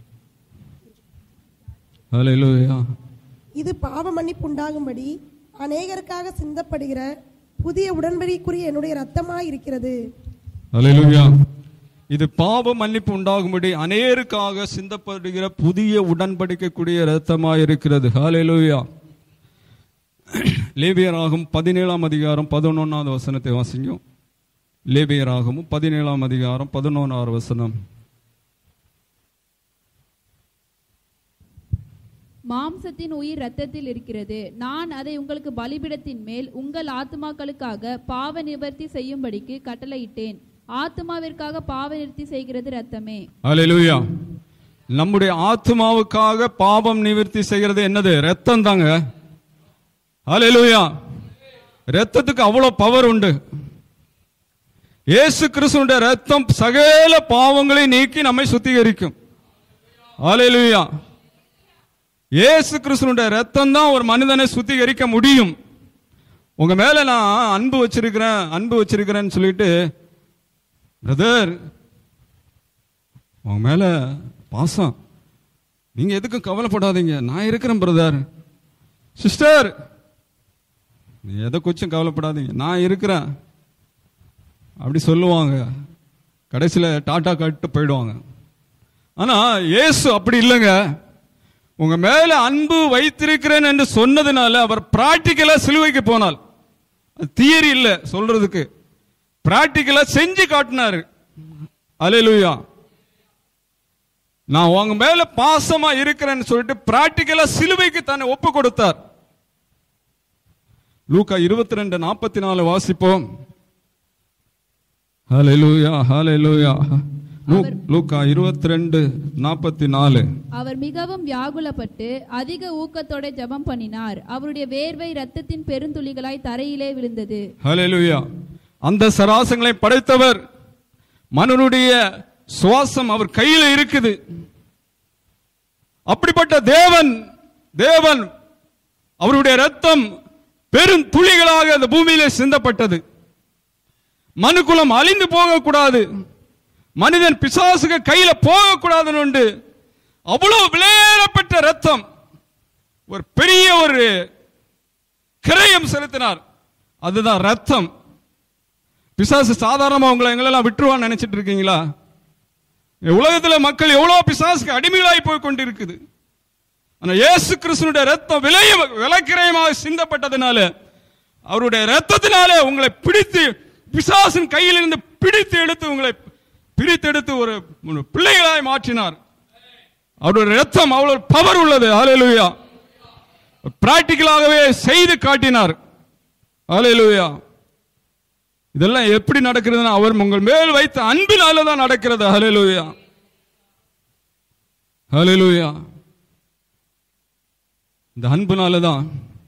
ஹalleluya இது பாவ மன்னிப்பு உண்டாகும்படி அநேகருக்காக சிந்தப்படுகிற புதிய உடன்படிக்குரிய என்னுடைய ரத்தமாய் இருக்கிறது ஹalleluya இது பாவ மன்னிப்பு உண்டாகும்படி அநேருக்காக சிந்தப்படுகிற புதிய உடன்படிக்கக்கூடிய இரத்தமாய் இருக்கிறது ஹalleluya லேபியராகும் பதினேழாம் அதிகாரம் பதினொன்னாவது வசனத்தை வாசிங்க லேபியராகவும் பதினேழாம் அதிகாரம் பதினொன்றாவது வசனம் மாம்சத்தின் உயிர் இரத்தத்தில் இருக்கிறது நான் அதை உங்களுக்கு பலிபீடத்தின் மேல் உங்கள் ஆத்துமாக்களுக்காக பாவ நிவர்த்தி செய்யும்படிக்கு கட்டளையிட்டேன் ஆத்துமாவிற்காக பாவ நிவர்த்தி செய்கிறது இரத்தமே ஹalleluya நம்முடைய ஆத்மாவுக்காக பாவம் நிவர்த்தி செய்கிறது என்னது ரத்தம் தாங்க ஹalleluya ரத்தத்துக்கு அவ்வளவு பவர் உண்டு இயேசு கிறிஸ்துவுடைய ரத்தம் சகல பாவங்களை நீக்கி நம்மை சுத்திகரிக்கும் ஹalleluya இயேசு கிறிஸ்துவுடைய ரத்தம் தான் ஒரு மனிதனை சுத்திகரிக்க முடியும் உங்க மேல நான் அன்பு வச்சிருக்கிறேன் அன்பு வச்சிருக்கிறேன்னு சொல்லிட்டு பிரதர் உங்க மேல பாசம் நீங்க எதுக்கும் கவலைப்படாதீங்க நான் இருக்கிறேன் பிரதர் சிஸ்டர் நீ எதை கொஞ்சம் கவலைப்படாதீங்க நான் இருக்கிறேன் அப்படி சொல்லுவாங்க கடைசியில டாட்டா கட்டு போயிடுவாங்க ஆனா இயேசு அப்படி இல்லைங்க உங்க மேல அன்பு வைத்திருக்கிறேன் என்று சொன்னதுனால அவர் பிராக்டிக்கலா சிலுவைக்கு போனால் தியரி இல்ல சொல்றதுக்கு பிராக்டிக்கலா செஞ்சு காட்டினாரு அலையலுயா நான் உங்க மேல பாசமா இருக்கிறேன்னு சொல்லிட்டு பிராக்டிக்கலா சிலுவைக்கு தன்னை ஒப்பு கொடுத்தார் லூக்கா இருபத்தி ரெண்டு நாற்பத்தி நாலு வாசிப்போம் ஹalleluya ஹalleluya லூ- லூக்கா இருபத்தி ரெண்டு நாற்பத்தி நாலு அவர் மிகவும் வியாகுலப்பட்டு அதிக ஊக்கத்தோட ஜெபம் பண்ணினார் அவருடைய வேர்வை இரத்தத்தின் பெருந்துளிகளாய் தரையிலே விழுந்தது ஹalleluya அந்த சராசங்களை படைத்தவர் மனுடைய சுவாசம் அவர் கையில இருக்குது அப்படிப்பட்ட தேவன் தேவன் அவருடைய ரத்தம் பெரும் துளிகளாக அந்த பூமியிலே சிந்தப்பட்டது மனுக்குலம் அழிந்து போகக்கூடாது மனிதன் பிசாசுக கையில போகக்கூடாதுன்னு உண்டு அவ்வளவு விளையாடப்பட்ட ரத்தம் ஒரு பெரிய ஒரு கிரயம் செலுத்தினார் அதுதான் ரத்தம் பிசாசு சாதாரணமா உங்களை எங்களெல்லாம் விட்டுருவான்னு நினைச்சிட்டு இருக்கீங்களா உலகத்துல மக்கள் எவ்வளவு பிசாசுக்கு அடிமைகளாய் போய் கொண்டிருக்குது ஆனா இயேசு கிறிஸ்துனுடைய ரத்தம் விலைய விலக்கிரயமாக சிந்தப்பட்டதுனால அவருடைய ரத்தத்தினாலே உங்களை பிடித்து பிசாசின் கையிலிருந்து பிடித்து எடுத்து உங்களை பிரித்து எடுத்து ஒரு ஒரு பிள்ளைகளாய் மாற்றினார் அவருடைய ரத்தம் அவ்வளவு பவர் உள்ளது ஹalleluya பிராக்டிக்கலாகவே செய்து காட்டினார் ஹalleluya இதெல்லாம் எப்படி நடக்கிறதுன்னா அவர் உங்கள் மேல் வைத்த அன்பினால தான் நடக்கிறது ஹalleluya ஹalleluya இந்த அன்புனால தான்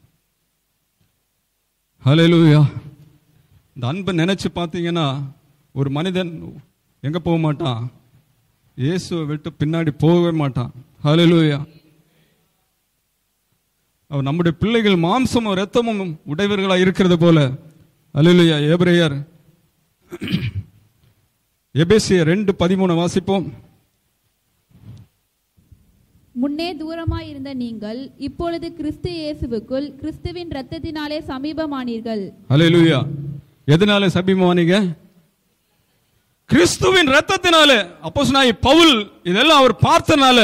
ஹalleluya இந்த அன்பை நினைச்சு பார்த்தீங்கன்னா ஒரு மனிதன் எங்க போக மாட்டான் இயேசுவை விட்டு பின்னாடி போகவே மாட்டான் ஹalleluya அவர் நம்முடைய பிள்ளைகள் மாம்சமும் இரத்தமும் உடையவர்களா இருக்கிறது போல அல்லேலூயா எபிரேயர் எபேசியர் ரெண்டு பதிமூணு வாசிப்போம் முன்னே தூரமாய் இருந்த நீங்கள் இப்பொழுது கிறிஸ்து இயேசுவுக்குள் கிறிஸ்துவின் இரத்தத்தினாலே சமீபமானீர்கள் அல்லேலூயா எதனால சபிமானீங்க கிறிஸ்துவின் ரத்தத்தினால அப்போஸ்தலனாகிய பவுல் இதெல்லாம் அவர் பார்த்தனால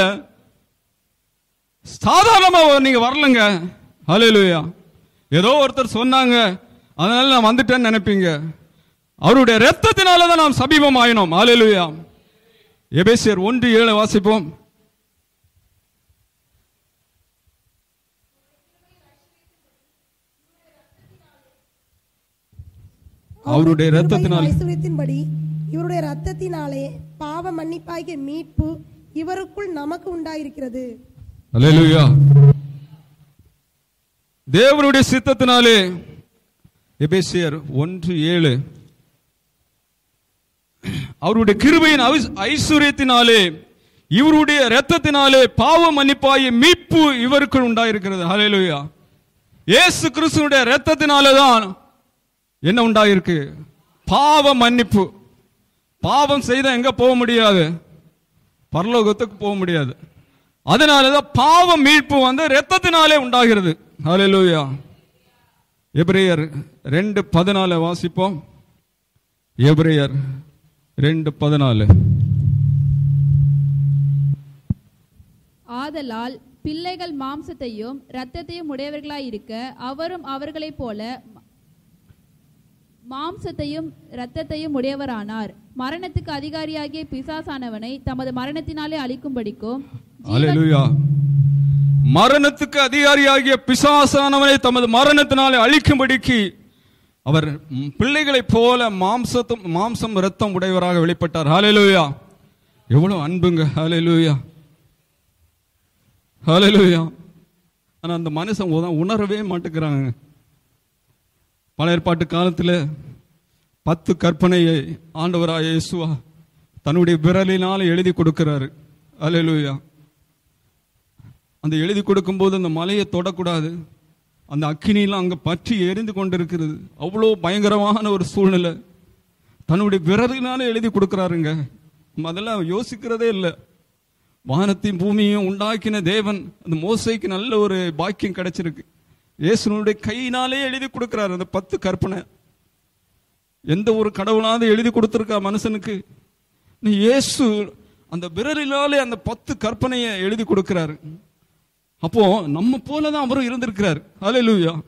சாதாரணமா நீங்க வரலங்க ஹalleluya ஏதோ ஒருத்தர் சொன்னாங்க அதனால நான் வந்துட்டேன்னு நினைப்பீங்க அவருடைய ரத்தத்தினால தான் நாம் சபீபம் ஆயினோம் ஹalleluya எபேசியர் ஒன்று ஏழு வாசிப்போம் அவருடைய ரத்தத்தினால் ஐஸ்வர்யத்தின்படி இவருடைய ரத்தத்தினாலே பாவ மன்னிப்பாகிய மீட்பு இவருக்குள் நமக்கு உண்டாயிருக்கிறது அல்லேலூயா தேவனுடைய சித்தத்தினாலே எபேசியர் ஒன்று ஏழு அவருடைய கிருபையின் ஐஸ்- ஐஸ்வர்யத்தினாலே இவருடைய இரத்தத்தினாலே பாவ மன்னிப்பாய மீட்பு இவருக்குள் உண்டாயிருக்கிறது ஹalleluya இயேசு கிறிஸ்துவுடைய இரத்தத்தினாலே தான் என்ன உண்டாயிருக்கு பாவ மன்னிப்பு பாவம் செய்தா எங்க போக முடியாது பரலோகத்துக்கு போக முடியாது அதனாலதான் பாவ மீட்பு வந்து ரத்தத்தினாலே உண்டாகிறது ஹalleluya எபிரேயர் ரெண்டு பதினாலு வாசிப்போம் எபிரேயர் ரெண்டு பதினாலு ஆதலால் பிள்ளைகள் மாம்சத்தையும் இரத்தத்தையும் உடையவர்களாய் இருக்க அவரும் அவர்களைப் போல ம- மாம்சத்தையும் இரத்தத்தையும் உடையவரானார் மரணத்துக்கு அதிகாரியாகிய பிசாசானவனை தமது மரணத்தினாலே அழிக்கும்படிக்கும் ஹalleluya மரணத்துக்கு அதிகாரியாகிய பிசாசானவனை தமது மரணத்தினாலே அழிக்கும்படிக்கு அவர் ம், பிள்ளைகளைப் போல மாம்சத்தும் மாம்சம் இரத்தம் உடையவராக வெளிப்பட்டார் ஹalleluya எவ்வளவு அன்புங்க ஹalleluya ஹalleluya ஆனா அந்த மனுஷன் உத- உணரவே மாட்டேங்கிறாங்க பழைய ஏற்பாட்டு காலத்துல பத்து கற்பனையை ஆண்டவராக இயேசுவா தன்னுடைய விரலினால் எழுதி கொடுக்கிறாரு ஹalleluya அந்த எழுதி கொடுக்கும்போது அந்த மலையை தொடக்கூடாது அந்த அக்கினியெல்லாம் அங்க பற்றி எரிந்து கொண்டிருக்கிறது அவ்வளோ பயங்கரமான ஒரு சூழ்நிலை தன்னுடைய விரலினால எழுதி கொடுக்கிறாருங்க நம்ம அதெல்லாம் யோசிக்கிறதே இல்லை வானத்தையும் பூமியையும் உண்டாக்கின தேவன் அந்த மோசைக்கு நல்ல ஒரு பாக்கியம் கிடைச்சிருக்கு இயேசுனுடைய கையினாலே எழுதி கொடுக்கிறாரு அந்த பத்து கற்பனை எந்த ஒரு கடவுளாவது எழுதி கொடுத்துருக்கா மனுஷனுக்கு நீ இயேசு அந்த விரலினாலே அந்த பத்து கற்பனையை எழுதி கொடுக்கிறாரு அப்போ நம்ம போல தான் அவரும் இருந்திருக்கிறார் ஹalleluya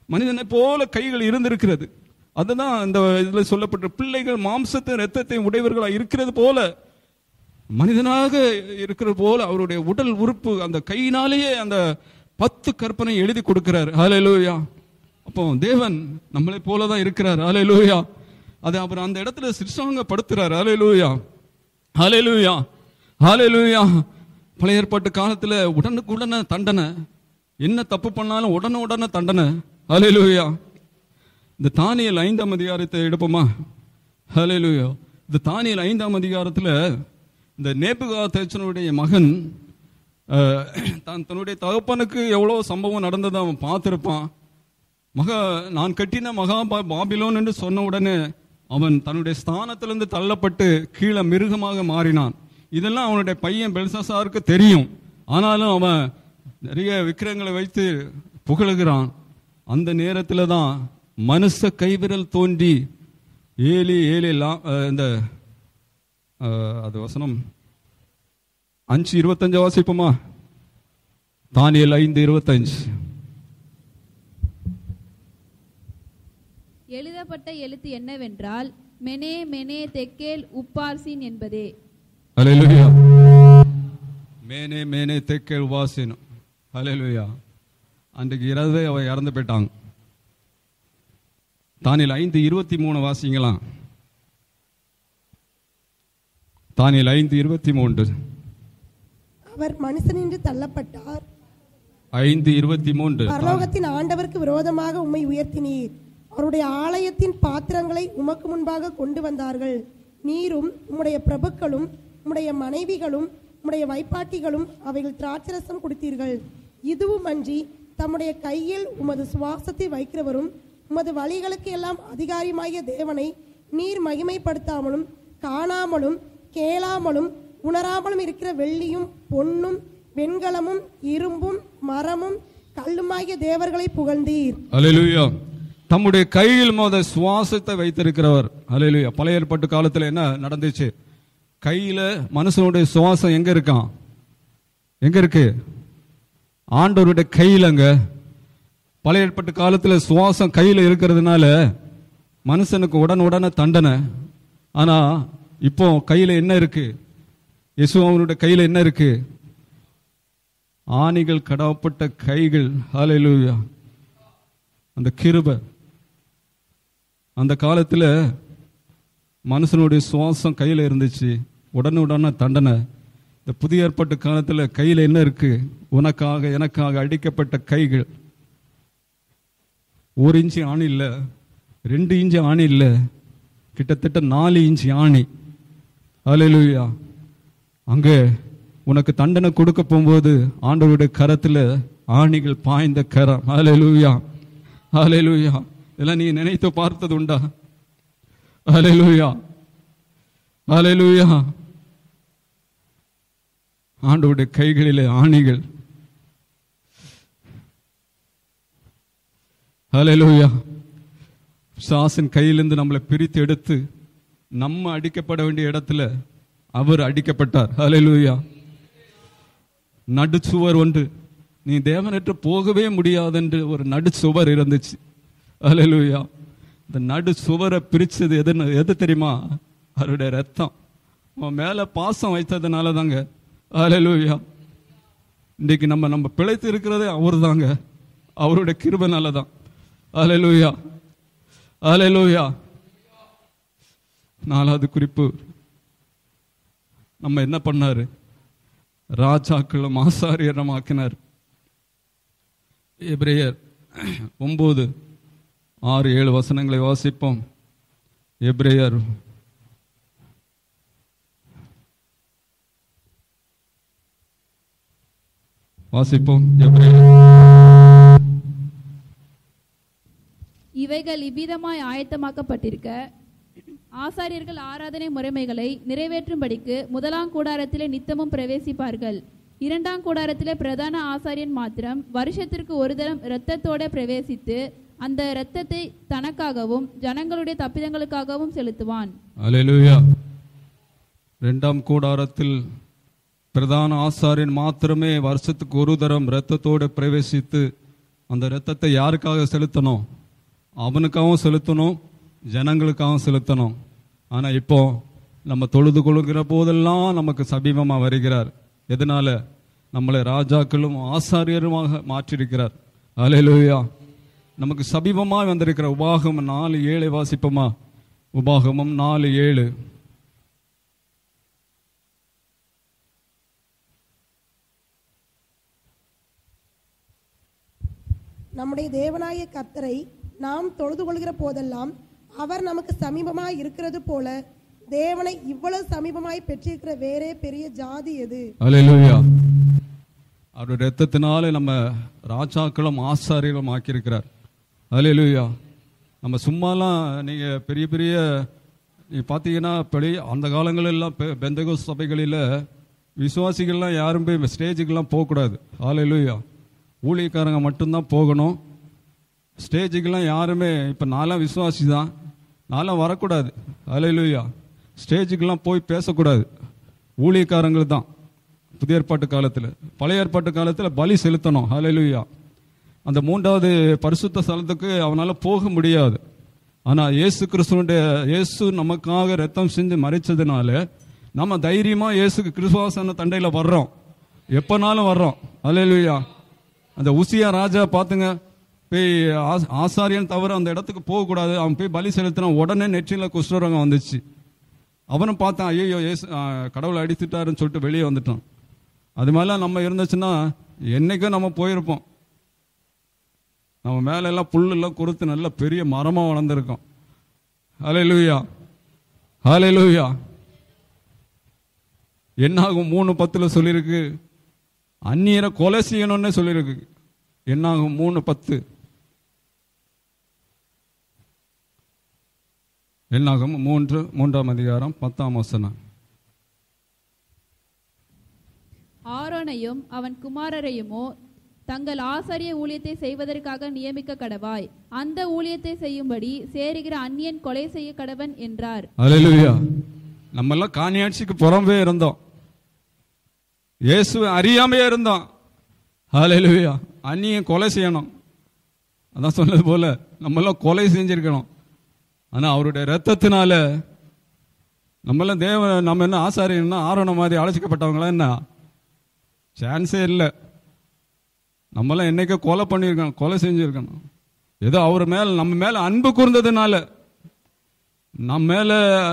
மனிதனை போல கைகள் இருந்திருக்கிறது அதுதான் இந்த இதுல சொல்லப்பட்ட பிள்ளைகள் மாம்சத்தை ரத்தத்தை உடையவர்களா இருக்கிறது போல மனிதனாக இருக்கிறது போல அவருடைய உடல் உறுப்பு அந்த கையினாலேயே அந்த பத்து கற்பனை எழுதி கொடுக்கிறார் ஹalleluya அப்போ தேவன் நம்மளை போல தான் இருக்கிறார் ஹalleluya அது அவர் அந்த இடத்துல சிற்சாங்கப்படுத்துறார் ஹalleluya ஹalleluya ஹalleluya பழைய ஏற்பாட்டு காலத்துல உடனுக்குடனே தண்டனை என்ன தப்பு பண்ணாலும் உடனே உடனே தண்டனை ஹalleluya இந்த தானியல் ஐந்தாம் அதிகாரத்தை எடுப்போமா ஹalleluya இந்த தானியல் ஐந்தாம் அதிகாரத்துல இந்த நேபுகா தேச்சனுடைய மகன் அஹ், தான் தன்னுடைய தகப்பனுக்கு எவ்வளோ சம்பவம் நடந்ததை அவன் பார்த்திருப்பான் மகா நான் கட்டின மகா பா- பாபிலோன் என்று சொன்ன உடனே அவன் தன்னுடைய ஸ்தானத்திலிருந்து தள்ளப்பட்டு கீழே மிருகமாக மாறினான் இதெல்லாம் அவனுடைய பையன் பெல்சாசாருக்கு தெரியும் ஆனாலும் அவன் நிறைய விக்கிரங்களை வைத்து புகழுகிறான் அந்த நேரத்தில் தான் மனுஷ கைவிரல் தோன்றி ஏலி ஏலி லா- அஹ் இந்த அஹ், அது வசனம் அஞ்சு இருபத்தஞ்சு வாசிப்போமா தானியல் ஐந்து இருபத்தஞ்சு எழுதப்பட்ட எழுத்து என்னவென்றால் மெனே மெனே தெக்கேல் உப்பார்சின் என்பதே ஹalleluya மேனே மேனே தெக்கேல் வாசினும் ஹalleluya அன்றைக்கு இரவே அவ இறந்து போயிட்டாங்க தானியல் ஐந்து இருபத்தி மூணு வாசிங்களாம் தானியல் ஐந்து இருபத்தி மூன்று அவர் மனுஷனின்று தள்ளப்பட்டார் ஐந்து இருபத்தி மூன்று பரலோகத்தின் ஆண்டவருக்கு விரோதமாக உம்மை உயர்த்தினீர் அவருடைய ஆலயத்தின் பாத்திரங்களை உமக்கு முன்பாக கொண்டு வந்தார்கள் நீரும் உம்முடைய பிரபுக்களும் உம்முடைய மனைவிகளும் உம்முடைய வைப்பாட்டிகளும் அவைகள் திராட்சரசம் குடித்தீர்கள் இதுவும் அன்றி தம்முடைய கையில் உமது சுவாசத்தை வைக்கிறவரும் உமது வழிகளுக்கு எல்லாம் அதிகாரியாகிய தேவனை நீர் மகிமைப்படுத்தாமலும் காணாமலும் கேளாமலும் உணராமலும் இருக்கிற வெள்ளியும் பொன்னும் வெண்கலமும் இரும்பும் மரமும் கல்லுமாகிய தேவர்களை புகழ்ந்தீர் அலையிலுயா தம்முடைய கையில் மோத சுவாசத்தை வைத்திருக்கிறவர் அலையிலுயா பழைய ஏற்பாட்டு காலத்துல என்ன நடந்துச்சு கையில மனுஷனுடைய சுவாசம் எங்க இருக்கான் எங்க இருக்கு ஆண்டவருடைய கையிலங்க பழைய ஏற்பாட்டு காலத்துல சுவாசம் கையில இருக்கிறதுனால மனுஷனுக்கு உடன் உடனே தண்டனை ஆனா இப்போ கையில என்ன இருக்கு இயேசு அவனுடைய கையில என்ன இருக்கு ஆணிகள் கடவப்பட்ட கைகள் ஹalleluya அந்த கிருபை அந்த காலத்துல மனுஷனுடைய சுவாசம் கையில இருந்துச்சு உடனுடனே தண்டனை இந்த புதிய ஏற்பாட்டு காலத்துல கையில என்ன இருக்கு உனக்காக எனக்காக அடிக்கப்பட்ட கைகள் ஒரு இன்ச்சு ஆணி இல்ல ரெண்டு இன்ச்சு ஆணி இல்ல கிட்டத்தட்ட நாலு இன்ச்சு ஆணி ஹalleluya அங்க உனக்கு தண்டனை கொடுக்க போகும்போது ஆண்டவருடைய கரத்துல ஆணிகள் பாய்ந்த கரம் ஹalleluya ஹalleluya இதெல்லாம் நீ நினைத்து பார்த்தது உண்டா ஹalleluya ஹalleluya ஆண்டவருடைய கைகளிலே ஆணிகள் ஹalleluya சாசன் கையிலிருந்து நம்மளை பிரித்து எடுத்து நம்ம அடிக்கப்பட வேண்டிய இடத்துல அவர் அடிக்கப்பட்டார் ஹalleluya நடுச்சுவர் ஒன்று நீ தேவனற்று போகவே முடியாதென்று ஒரு நடுச்சுவர் இருந்துச்சு ஹalleluya இந்த நடு சுவரை பிரிச்சது எதுன்னு எது தெரியுமா அவருடைய ரத்தம் அவன் மேல பாசம் வைத்ததுனால தாங்க ஹalleluya இன்னைக்கு நம்ம நம்ம பிழைத்து இருக்கிறதே அவர் தாங்க அவருடைய கிருபனால தான் ஹalleluya ஹalleluya நாலாவது குறிப்பு நம்ம என்ன பண்ணாரு ராஜாக்களும் ஆசாரியரும் ஆக்கினார் எபிரேயர் ஒன்பது ஆறு ஏழு வசனங்களை வாசிப்போம் எபிரேயர் வாசிப்போம் எபிரேயர் இவைகள் இவ்விதமாய் ஆயத்தமாக்கப்பட்டிருக்க ஆசாரியர்கள் ஆராதனை முறைமைகளை நிறைவேற்றும்படிக்கு முதலாம் கூடாரத்திலே நித்தமும் பிரவேசிப்பார்கள் இரண்டாம் கூடாரத்திலே பிரதான ஆசாரியன் மாத்திரம் வருஷத்திற்கு ஒரு தரம் இரத்தத்தோட பிரவேசித்து அந்த இரத்தத்தை தனக்காகவும் ஜனங்களுடைய தப்பிதங்களுக்காகவும் செலுத்துவான் அலையலூயா ரெண்டாம் கூடாரத்தில் பிரதான ஆசாரியன் மாத்திரமே வருஷத்துக்கு ஒரு தரம் இரத்தத்தோடு பிரவேசித்து அந்த இரத்தத்தை யாருக்காக செலுத்தணும் அவனுக்காகவும் செலுத்தணும் ஜனங்களுக்காகவும் செலுத்தணும் ஆனா இப்போ நம்ம தொழுது கொள்கிற போதெல்லாம் நமக்கு சமீபமா வருகிறார் எதனால நம்மளை ராஜாக்களும் ஆசாரியருமாக மாற்றிருக்கிறார் அலையலூயா நமக்கு சமீபமாக வந்திருக்கிற உபாகமம் நாலு ஏழை வாசிப்போமா உபாகமம் நாலு ஏழு நம்முடைய தேவனாய கர்த்தரை நாம் தொழுது கொள்கிற போதெல்லாம் அவர் நமக்கு சமீபமாய் இருக்கிறது போல தேவனை இவ்வளவு சமீபமாய் பெற்றிருக்கிற வேறே பெரிய ஜாதி எது அலையலூயா அவருடைய ரத்தத்தினாலே நம்ம ராஜாக்களும் ஆசாரியர்களும் ஆக்கியிருக்கிறார் அலையலூயா நம்ம சும்மாலாம் நீங்க பெரிய பெரிய நீ பார்த்தீங்கன்னா படி அந்த காலங்களெல்லாம் பெ- பெந்தகோஸ் சபைகளில் விசுவாசிகள்லாம் யாரும் போய் ஸ்டேஜுக்கெல்லாம் போகக்கூடாது ஆலையிலுயா ஊழியக்காரங்க மட்டும்தான் போகணும் ஸ்டேஜுக்கெல்லாம் யாருமே இப்போ நான்லாம் விசுவாசி தான் நான்லாம் வரக்கூடாது அலையிலுயா ஸ்டேஜுக்கெல்லாம் போய் பேசக்கூடாது ஊழியக்காரங்கள் தான் புதிய ஏற்பாட்டு காலத்தில் பழைய ஏற்பாட்டு காலத்தில் பலி செலுத்தணும் ஹalleluya அந்த மூன்றாவது பரிசுத்த ஸ்தலத்துக்கு அவனால் போக முடியாது ஆனால் இயேசு கிறிஸ்துவனுடைய இயேசு நமக்காக ரத்தம் செஞ்சு மறைச்சதுனால நம்ம தைரியமா இயேசுக்கு கிறிஸ்துவாசன தண்டையில் வர்றோம் எப்போனாலும் வர்றோம் ஹalleluya அந்த உசியா ராஜா பார்த்துங்க போய் ஆஸ்- ஆசாரியன் தவிர அந்த இடத்துக்கு போகக்கூடாது அவன் போய் பலி செலுத்தினான் உடனே நெற்றியில் குஷ்டரோகம் வந்துச்சு அவனும் பார்த்தான் ஐயோ ஏசு ஆ, கடவுளை அடித்துட்டாருன்னு சொல்லிட்டு வெளியே வந்துட்டான் அது மாதிரிலாம் நம்ம இருந்துச்சுன்னா என்னைக்கும் நம்ம போயிருப்போம் நம்ம மேல எல்லாம் புல்லெல்லாம் கொடுத்து நல்ல பெரிய மரமா வளர்ந்துருக்கோம் ஹalleluya ஹalleluya என்னாகும் மூணு பத்துல சொல்லியிருக்கு அந்நியரை கொலை செய்யணும்னு சொல்லியிருக்கு என்னாகும் மூணு பத்து என்னாகும் மூன்று மூன்றாம் அதிகாரம் பத்தாம் வசனம் ஆரோனையும் அவன் குமாரரையுமோ தங்கள் ஆசாரிய ஊழியத்தை செய்வதற்காக நியமிக்க கடவாய் அந்த ஊழியத்தை செய்யும்படி சேருகிற அந்நியன் கொலை செய்ய கடவன் என்றார் அலையிலுயா நம்ம எல்லாம் காணியாட்சிக்கு புறம்பே இருந்தோம் இயேசுவை அறியாமையே இருந்தோம் அலையிலுயா அந்நியன் கொலை செய்யணும் அதான் சொன்னது போல நம்ம எல்லாம் கொலை செஞ்சிருக்கணும் ஆனா அவருடைய ரத்தத்தினால நம்ம எல்லாம் தேவ நம்ம என்ன ஆசாரியன்னா ஆரோணம் மாதிரி அழைச்சிக்கப்பட்டவங்களா என்ன சான்ஸே இல்லை நம்மளாம் என்னைக்கோ கொலை பண்ணியிருக்கணும் கொலை செஞ்சிருக்கணும் ஏதோ அவர் மேல நம்ம மேல அன்பு கூர்ந்ததுனால நம்ம மேல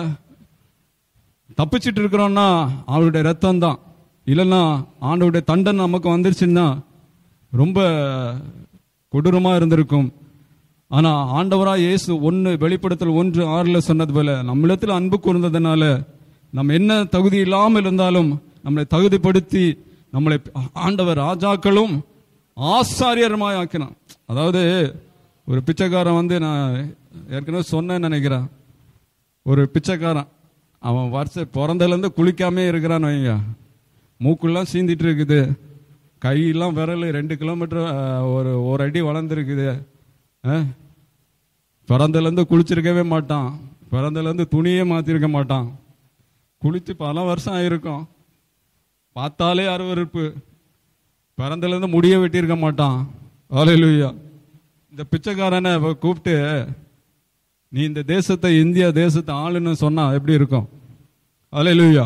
தப்பிச்சிட்டு இருக்கிறோம்னா அவருடைய ரத்தம் தான் இல்லைன்னா ஆண்டவருடைய தண்டனை நமக்கு வந்துருச்சுன்னா ரொம்ப கொடூரமா இருந்திருக்கும் ஆனா ஆண்டவரா இயேசு ஒன்று வெளிப்படுத்தல் ஒன்று ஆறுல சொன்னது போல நம்மிடத்தில் அன்பு கூர்ந்ததுனால நம்ம என்ன தகுதி இல்லாமல் இருந்தாலும் நம்மளை தகுதிப்படுத்தி நம்மளை ஆண்டவர் ராஜாக்களும் ஆசாரியருமாய் ஆக்கினான் அதாவது ஒரு பிச்சைக்காரன் வந்து நான் ஏற்கனவே சொன்னேன்னு நினைக்கிறேன் ஒரு பிச்சைக்காரன் அவன் வருஷ பிறந்ததுலேருந்து குளிக்காமே இருக்கிறான்னு வைங்க மூக்குலாம் சீந்திட்டு இருக்குது கையெல்லாம் விரல் ரெண்டு கிலோமீட்டர் அஹ், ஒரு ஒரு அடி வளர்ந்துருக்குது அஹ்? பிறந்ததுலேருந்து குளிச்சிருக்கவே மாட்டான் பிறந்ததுலேருந்து துணியே மாற்றிருக்க மாட்டான் குளித்து பல வருஷம் ஆயிருக்கும் பார்த்தாலே அருவருப்பு பிறந்ததுலேருந்து முடிய வெட்டியிருக்க மாட்டான் ஹalleluya இந்த பிச்சைக்காரனை இப்ப கூப்பிட்டு நீ இந்த தேசத்தை இந்தியா தேசத்தை ஆளுன்னு சொன்னா எப்படி இருக்கும் ஹalleluya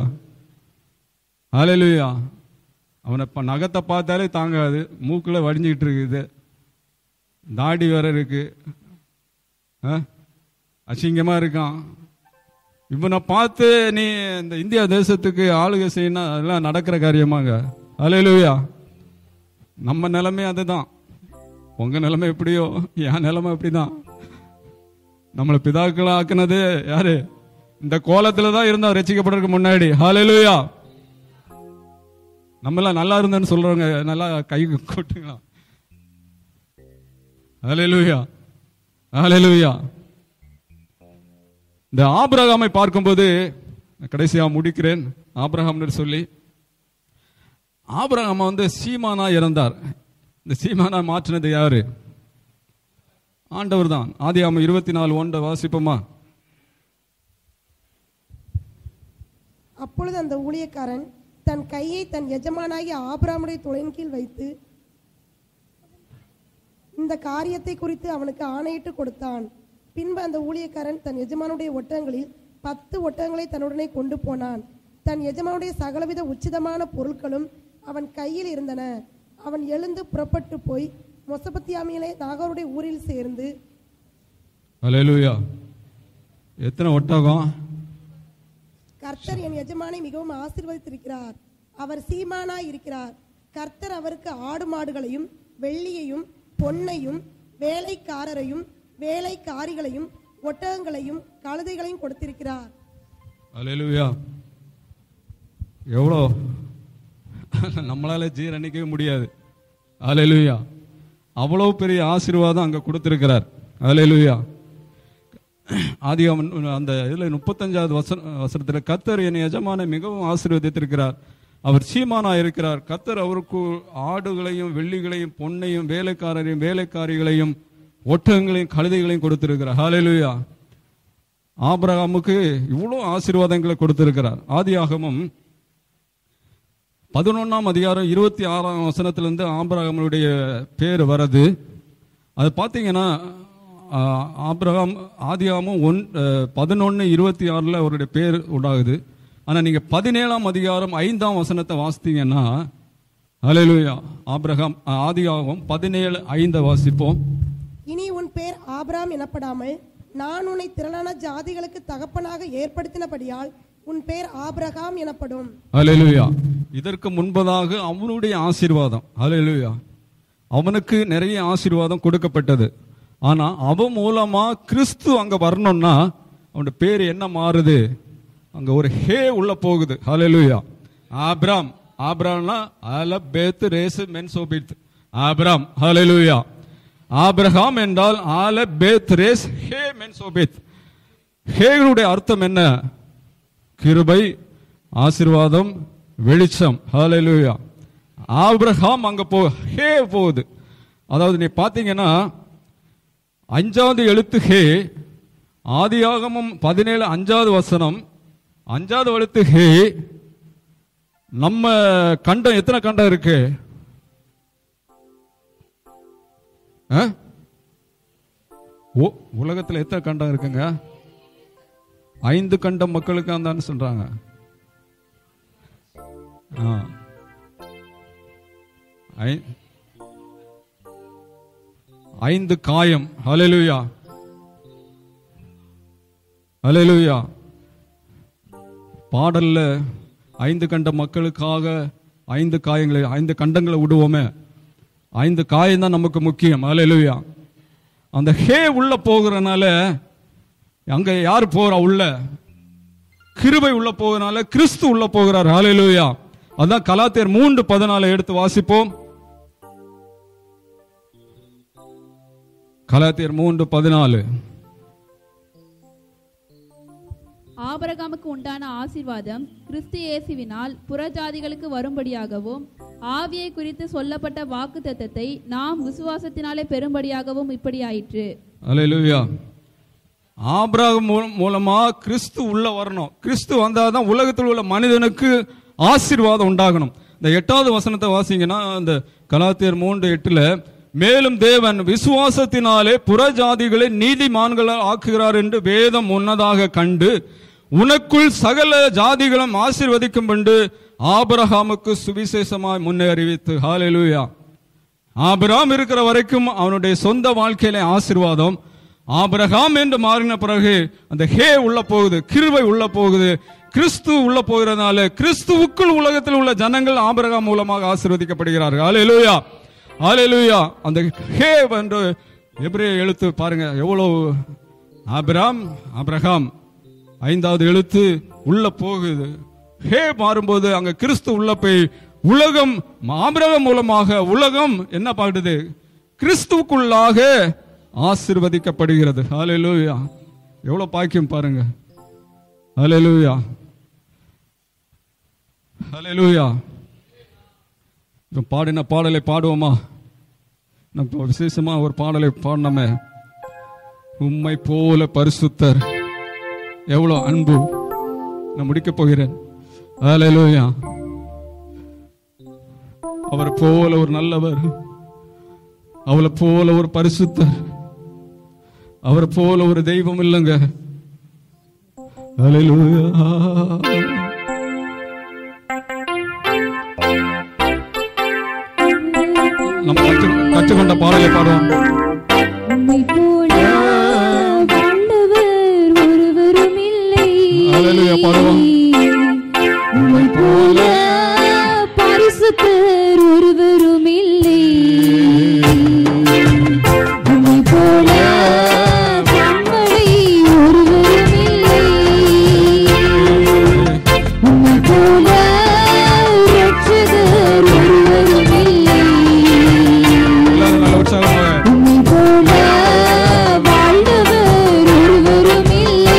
ஹalleluya அவனை இப்ப நகத்தை பார்த்தாலே தாங்காது மூக்குல வடிஞ்சிக்கிட்டு இருக்குது தாடி வேற இருக்கு ஆ? அசிங்கமா இருக்கான் இவனை பார்த்து நீ இந்த இந்தியா தேசத்துக்கு ஆளுகை செய்யணும் அதெல்லாம் நடக்கிற காரியமாங்க ஹalleluya நம்ம நிலைமை அதுதான் உங்க நிலைமை எப்படியோ என் நிலைமை அப்படிதான் நம்மளை பிதாக்களை ஆக்குனது யாரு இந்த கோலத்துல தான் இருந்தோம் ரசிக்கப்படுறதுக்கு முன்னாடி ஹalleluya நம்ம எல்லாம் நல்லா இருந்தேன்னு சொல்றவங்க நல்லா கை கொட்டுங்களா ஹalleluya ஹalleluya இந்த ஆபிரகாமை பார்க்கும்போது கடைசியா முடிக்கிறேன் ஆபிரகாம்னு சொல்லி ஆபிரகாம் வந்து சீமானா இறந்தார் இந்த சீமானா மாற்றினது யாரு ஆண்டவர் தான் ஆதியாம இருபத்தி நாலு ஒன்றை வாசிப்போமா அப்பொழுது அந்த ஊழியக்காரன் தன் கையை தன் எஜமானாகிய ஆபிராமுடைய துளையின் கீழ் வைத்து இந்த காரியத்தை குறித்து அவனுக்கு ஆணையிட்டு கொடுத்தான் பின்பு அந்த ஊழியக்காரன் தன் எஜமானுடைய ஒட்டகங்களில் பத்து ஒட்டகங்களை தன்னுடனே கொண்டு போனான் தன் எஜமானுடைய சகலவித உச்சிதமான பொருட்களும் அவன் கையில் இருந்தன அவன் எழுந்து புறப்பட்டு போய் மொசபத்தியாமியிலே நாகருடைய ஊரில் சேர்ந்து அலையலூயா எத்தனை ஒட்டகம் கர்த்தர் என் எஜமானை மிகவும் ஆசீர்வதித்திருக்கிறார் அவர் சீமானாய் இருக்கிறார் கர்த்தர் அவருக்கு ஆடு மாடுகளையும் வெள்ளியையும் பொன்னையும் வேலைக்காரரையும் வேலைக்காரிகளையும் ஒட்டகங்களையும் கழுதைகளையும் கொடுத்திருக்கிறார் அலையலூயா எவ்வளோ நம்மளால ஜீரணிக்கவே முடியாது அலையலூயா அவ்வளோ பெரிய ஆசீர்வாதம் அங்க கொடுத்திருக்கிறார் அலையலூயா ஆதி அந்த இதில் முப்பத்தஞ்சாவது வசன வசனத்தில் கத்தர் என் எஜமானை மிகவும் ஆசீர்வதித்திருக்கிறார் அவர் சீமானா இருக்கிறார் கத்தர் அவருக்கு ஆடுகளையும் வெள்ளிகளையும் பொன்னையும் வேலைக்காரரையும் வேலைக்காரிகளையும் ஒட்டகங்களையும் கழுதைகளையும் கொடுத்திருக்கிறார் ஹalleluya ஆபிரகாமுக்கு இவ்வளோ ஆசீர்வாதங்களை கொடுத்திருக்கிறார் ஆதியாகமம் பதினொன்னாம் அதிகாரம் இருபத்தி ஆறாம் வசனத்திலிருந்து ஆபிரகாமுடைய பேர் வருது அது பார்த்தீங்கன்னா ஆ, ஆபிரகாம் ஆதியாகமும் ஒன் பதினொன்று இருபத்தி ஆறில் அவருடைய பேர் உண்டாகுது ஆனால் நீங்கள் பதினேழாம் அதிகாரம் ஐந்தாம் வசனத்தை வாசித்தீங்கன்னா ஹalleluya ஆபிரகாம் ஆ, ஆதியாகமம் பதினேழு ஐந்தை வாசிப்போம் இனி உன் பேர் ஆபிராம் எனப்படாமல் நான் உன்னை திரளான ஜாதிகளுக்கு தகப்பனாக ஏற்படுத்தினபடியால் உன் பேர் ஆபிரகாம் எனப்படும் ஹalleluya இதற்கு முன்பதாக அவனுடைய ஆசீர்வாதம் ஹalleluya அவனுக்கு நிறைய ஆசீர்வாதம் கொடுக்கப்பட்டது ஆனா அவன் மூலமா கிறிஸ்து அங்க வரணும்னா அவனுடைய பேர் என்ன மாறுது அங்க ஒரு ஹே உள்ள போகுது ஹalleluya ஆபிராம் ஆபிராம்னா அல பேத் ரேஸ் மென்சோபித் ஆபிராம் ஹalleluya ஆபிரகாம் என்றால் ஆல பேத் ரேஸ் ஹே மென்சோபித் ஹேகளுடைய அர்த்தம் என்ன கிருபை ஆசீர்வாதம் வெளிச்சம் ஹalleluya ஆபிரகாம் அங்க போ ஹே போகுது அதாவது நீ பாத்தீங்கன்னா அஞ்சாவது எழுத்து ஹே ஆதியாகமம் பதினேழு அஞ்சாவது வசனம் அஞ்சாவது எழுத்து ஹே நம்ம கண்டம் எத்தனை கண்டம் இருக்கு ஆ? ஓ உலகத்துல எத்தனை கண்டம் இருக்குங்க ஐந்து கண்டம் மக்களுக்கு தான் சொல்றாங்க ஆ. ஐ- ஐந்து காயம் ஹalleluya ஹalleluya பாடல்ல ஐந்து கண்ட மக்களுக்காக ஐந்து காயங்களை ஐந்து கண்டங்களை விடுவோமே ஐந்து காயம் தான் நமக்கு முக்கியம் ஹalleluya அந்த ஹே உள்ள போகிறனால அங்க யார் போறா உள்ள கிருபை உள்ள போகிறனால கிறிஸ்து உள்ள போகிறார் ஹalleluya அதான் கலாத்தியர் மூன்று பதினாலை எடுத்து வாசிப்போம் கலாத்தியர் மூன்று பதினாலு ஆபிரகாமுக்கு உண்டான ஆசீர்வாதம் கிறிஸ்து இயேசுவினால் புறஜாதிகளுக்கு வரும்படியாகவும் ஆவியை குறித்து சொல்லப்பட்ட வாக்குத்தத்தத்தை நாம் விசுவாசத்தினாலே பெறும்படியாகவும் இப்படி ஆயிற்று அல்லேலூயா ஆபிரகாம் மூ- மூலமா கிறிஸ்து உள்ள வரணும் கிறிஸ்து வந்தாதான் உலகத்தில் உள்ள மனிதனுக்கு ஆசீர்வாதம் உண்டாகணும் இந்த எட்டாவது வசனத்தை வாசிங்கன்னா அந்த கலாத்தியர் மூன்று எட்டுல மேலும் தேவன் விசுவாசத்தினாலே புறஜாதிகளை நீதிமான்களால் ஆக்குகிறார் என்று வேதம் முன்னதாக கண்டு உனக்குள் சகல ஜாதிகளும் ஆசீர்வதிக்கும் என்று ஆபிரகாமுக்கு சுவிசேஷமாய் முன்னே அறிவித்து ஹalleluya ஆபிரகாம் இருக்கிற வரைக்கும் அவனுடைய சொந்த வாழ்க்கையில ஆசீர்வாதம் ஆபிரகாம் என்று மாறின பிறகு அந்த ஹே உள்ள போகுது கிருபை உள்ள போகுது கிறிஸ்து உள்ள போகிறதுனால கிறிஸ்துவுக்குள் உலகத்தில் உள்ள ஜனங்கள் ஆபிரகாம் மூலமாக ஆசீர்வதிக்கப்படுகிறார்கள் ஹalleluya ஹalleluya அந்த ஹே என்று எபிரேய எழுத்து பாருங்க எவ்வளவு ஆபிராம் ஆபிரகாம் ஐந்தாவது எழுத்து உள்ள போகுது ஹே மாறும்போது அங்க கிறிஸ்து உள்ள போய் உலகம் ஆபிரகம் மூலமாக உலகம் என்ன பாடுது கிறிஸ்துவுக்குள்ளாக ஆசிர்வதிக்கப்படுகிறது ஹalleluya எவ்வளவு பாக்கியம் பாருங்க ஹalleluya ஹalleluya இப்போ பாடின பாடலை பாடுவோமா நம்ம விசேஷமா ஒரு பாடலை பாடினோமே உம்மை போல பரிசுத்தர் எவ்வளவு அன்பு நான் முடிக்க போகிறேன் ஹalleluya அவர் போல ஒரு நல்லவர் அவளை போல ஒரு பரிசுத்தர் அவரை போல ஒரு தெய்வம் இல்லைங்க ஹalleluya நம்ம கற்று கற்றுக்கொண்ட பாடலை பாடுவோம் உம்மை போல வாழ்ந்தவர் ஒருவரும் இல்லை ஹalleluya பாடுவோம் உம்மை போல பரிசுத்தர் ஒருவரும் இல்லை உம்மை போல கண்மலை ஒருவரும் இல்லை உம்மை போல இரட்சகர் ஒருவரும் இல்லை எல்லாரும் நல்ல உற்சாகமாக உம்மை போல வாழ்ந்தவர் ஒருவரும் இல்லை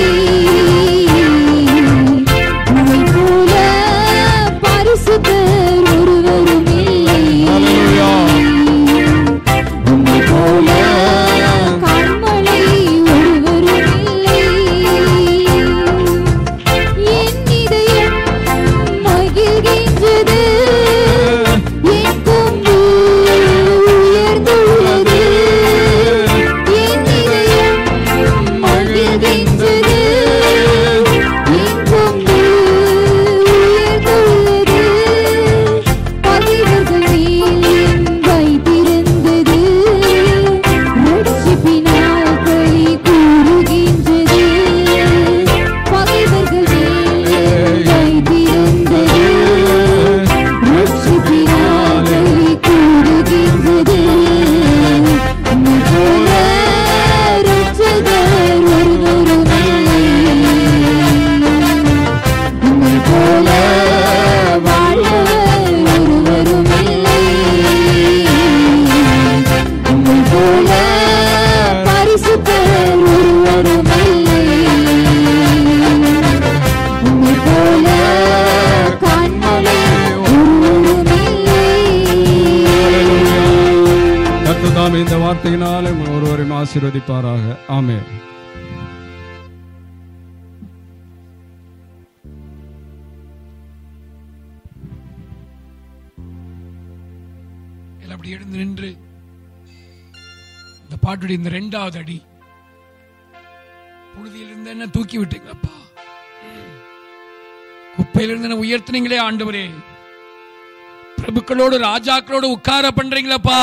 உம்மை போல பரிசுத்தர் ஒருவரும் இல்லை ஹalleluya உம்மை போல கண்மலை ஒருவரும் இல்லை என் இதயம் மகிழ்கின்றது என் கொம்பு உயர்ந்துள்ளது என் இதயம் மகிழ்கின்றது என் கொம்பு உயர்ந்துள்ளது பகைவர்கள் மேல் என் வைத்திருந்தது ரட்சிப்பினால் களி கூறுகின்றது பகைவர்கள் மேல் என் வைத்திருந்தது ரட்சிப்பினால் களி கூறுகின்றது உம்மை போல ரட்சகர் ஒருவரும் இல்லை உம்மை போல வாழ்ந்தவர் ஒருவரும் இல்லை உம்மை போல பரிசுத்தர் ஒருவரும் இல்லை உம்மை போல கண்மலை ஒருவரும் இல்லை கர்த்ததாமே இந்த வார்த்தையினாலே உங்கள் ஒருவரையும் ஆசீர்வதிப்பாராக ஆமென் எல்லாம் அப்படி எழுந்து நின்று இந்த பாட்டுடைய இந்த ரெண்டாவது அடி புழுதியில் இருந்து என்ன தூக்கி விட்டீங்களப்பா குப்பையில இருந்து என்ன உயர்த்தினீங்களே ஆண்டவரே பிரபுக்களோடு ராஜாக்களோடு உட்கார பண்றீங்களப்பா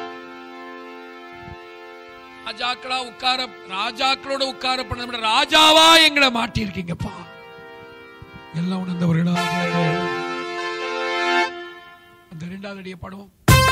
ராஜாக்களா உட்கார ராஜாக்களோட உட்கார பண்ண ராஜாவா எங்களை மாட்டியிருக்கீங்கப்பா எல்லாம் உணர்ந்தவர்களாக அந்த ரெண்டாவது அடியை பாடுவோம்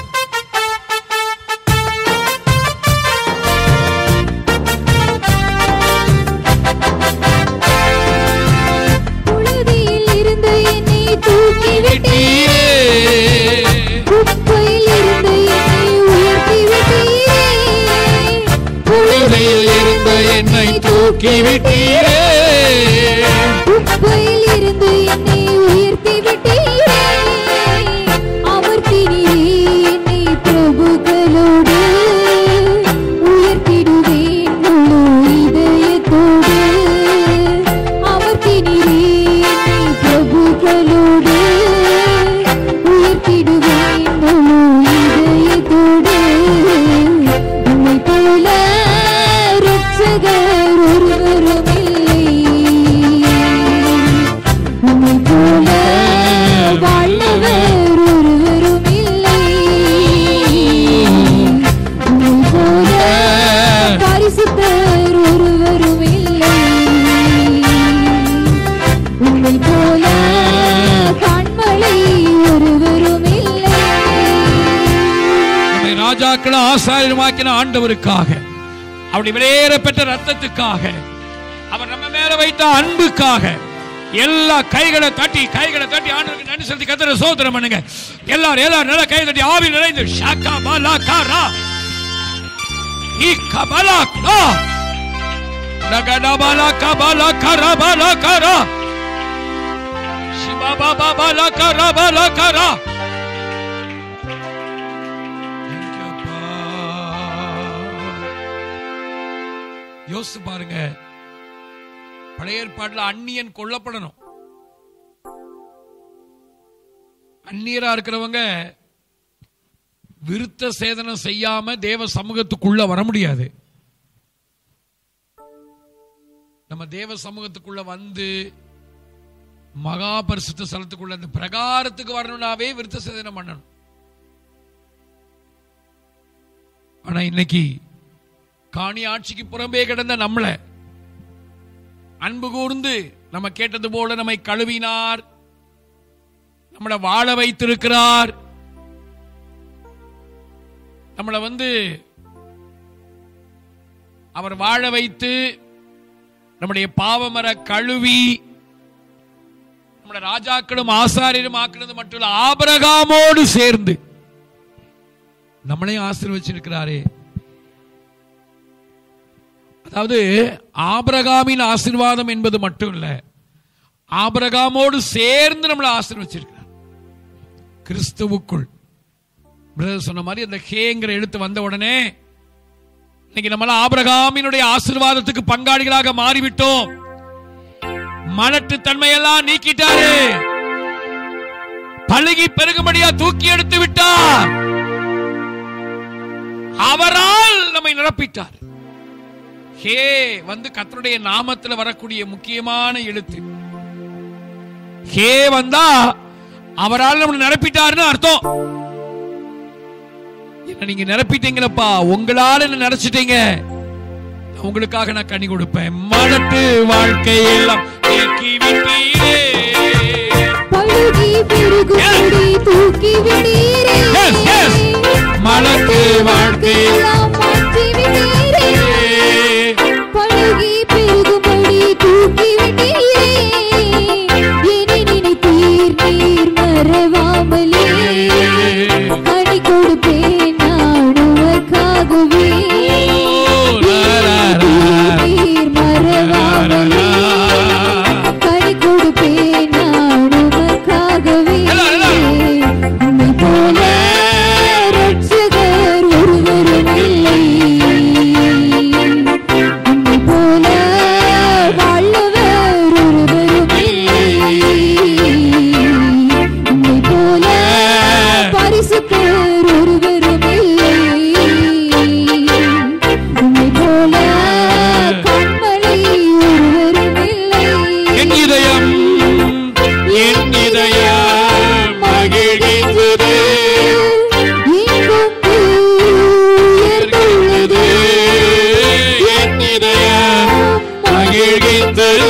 புழுதியில் இருந்து என்னை தூக்கி விட்டீரே குப்பையில் இருந்து என்னை உயர்த்தி விட்டீரே புழுதியில் இருந்து என்னை தூக்கி விட்டீரே குப்பையில் இருந்து என்னை உயர்த்தி விட்டீரே அமர்த்தினீரே என்னை பிரபுக்களோடு உயர்த்திடுவேன் முழு இதயத்தோடு அமர்த்தினீரே என்னை பிரபுக்களோடு உயர்த்திடுவேன் முழு இதயத்தோடு உம்மை போல ரட்சகர் ஒருவரும் இல்லை உம்மை போல வாழ்ந்தவர் ஒருவரும் இல்லை உம்மை போல பரிசுத்தர் ஒருவரும் இல்லை உம்மை போல கண்மலை ஒருவரும் இல்லை நம்மை ராஜாக்களை ஆசாரியமாக்கின ஆண்டவருக்காக அவருடைய விலையேற பெற்ற ரத்தத்துக்காக அவர் நம்ம மேல வைத்த அன்புக்காக எல்லா கைகளை தட்டி கைகளை தட்டி ஆண்டவருக்கு நன்றி செலுத்தி கத்தர சோதனம் பண்ணுங்க எல்லாரும் எல்லாரும் நல்லா கை தட்டி ஆவி நிறைந்து ஷாக்கா பாலா காரா ஈ கபலா கா நகடா பாலா கபலா கரா பாலா கரா சிபா பாபா பாலா கரா பாலா கரா யோசிச்சு பாருங்க பழைய ஏற்பாட்டுல அந்நியன் கொல்லப்படணும் அந்நியரா இருக்கிறவங்க விருத்த சேதனம் செய்யாம தேவ சமூகத்துக்குள்ள வர முடியாது நம்ம தேவ சமூகத்துக்குள்ள வந்து மகா பரிசுத்த ஸ்தலத்துக்குள்ள அந்த பிரகாரத்துக்கு வரணும்னாவே விருத்த சேதனம் பண்ணணும் ஆனா இன்னைக்கு காணி ஆட்சிக்கு புறம்பே கிடந்த நம்மள அன்பு கூர்ந்து நம்ம கேட்டது போல நம்மை கழுவினார் நம்மளை வாழ வைத்திருக்கிறார் நம்மளை வந்து அவர் வாழ வைத்து நம்முடைய பாவமர கழுவி நம்முடைய ராஜாக்களும் ஆசாரியரும் ஆக்கினது மட்டும் இல்ல ஆபரகாமோடு சேர்ந்து நம்மளையும் ஆசீர்வச்சிருக்கிறாரே அதாவது ஆபிரகாமின் ஆசீர்வாதம் என்பது மட்டும் இல்ல ஆபிரகாமோடு சேர்ந்து நம்மளை ஆசீர்வச்சிருக்கிறார் கிறிஸ்துவுக்குள் பிரதர் சொன்ன மாதிரி அந்த ஹேங்கிற எழுத்து வந்த உடனே இன்னைக்கு நம்மள ஆபிரகாமினுடைய ஆசீர்வாதத்துக்கு பங்காளிகளாக மாறிவிட்டோம் மலட்டு தன்மையெல்லாம் நீக்கிட்டாரு பழுகி பெருகும்படியா தூக்கி எடுத்து விட்டார் அவரால் நம்மை நிரப்பிட்டார் ஹே வந்து கர்த்தருடைய நாமத்தில் வரக்கூடிய முக்கியமான எழுத்து ஹே வந்தா அவரால் நம்மளை நிரப்பிட்டாருன்னு அர்த்தம் என்ன நீங்க நிரப்பிட்டீங்களப்பா உங்களால என்ன நினைச்சிட்டீங்க நான் உங்களுக்காக நான் கனி கொடுப்பேன் மலட்டு வாழ்க்கையெல்லாம் நீக்கி விட்டீரே பழுகி பெருகும்படி தூக்கி விட்டீரே Yes, yes. மலட்டு எல்லாம் மாற்றி விட்டீரே பழுகி பெருகும்படி தூக்கி விட்டீரே என்னை நினைத்தீர் நீர் மறவாமலே கனி கொடுப்பேன் நான் உமக்காகவே நீர் மறவாமலே கனி கொடுப்பேன் நான் உமக்காகவே உம்மை போல ரட்சகர் ஒருவரும் இல்லை உம்மை போல வல்லவர் ஒருவரும் இல்லை உம்மை போல பரிசுத்தர் ஒருவரும் இல்லை உம்மை போல கண்மலை ஒருவரும் இல்லை என் இதயம் என் இதயம் மகிழ்கின்றது என் இதயம் மகிழ்கின்றது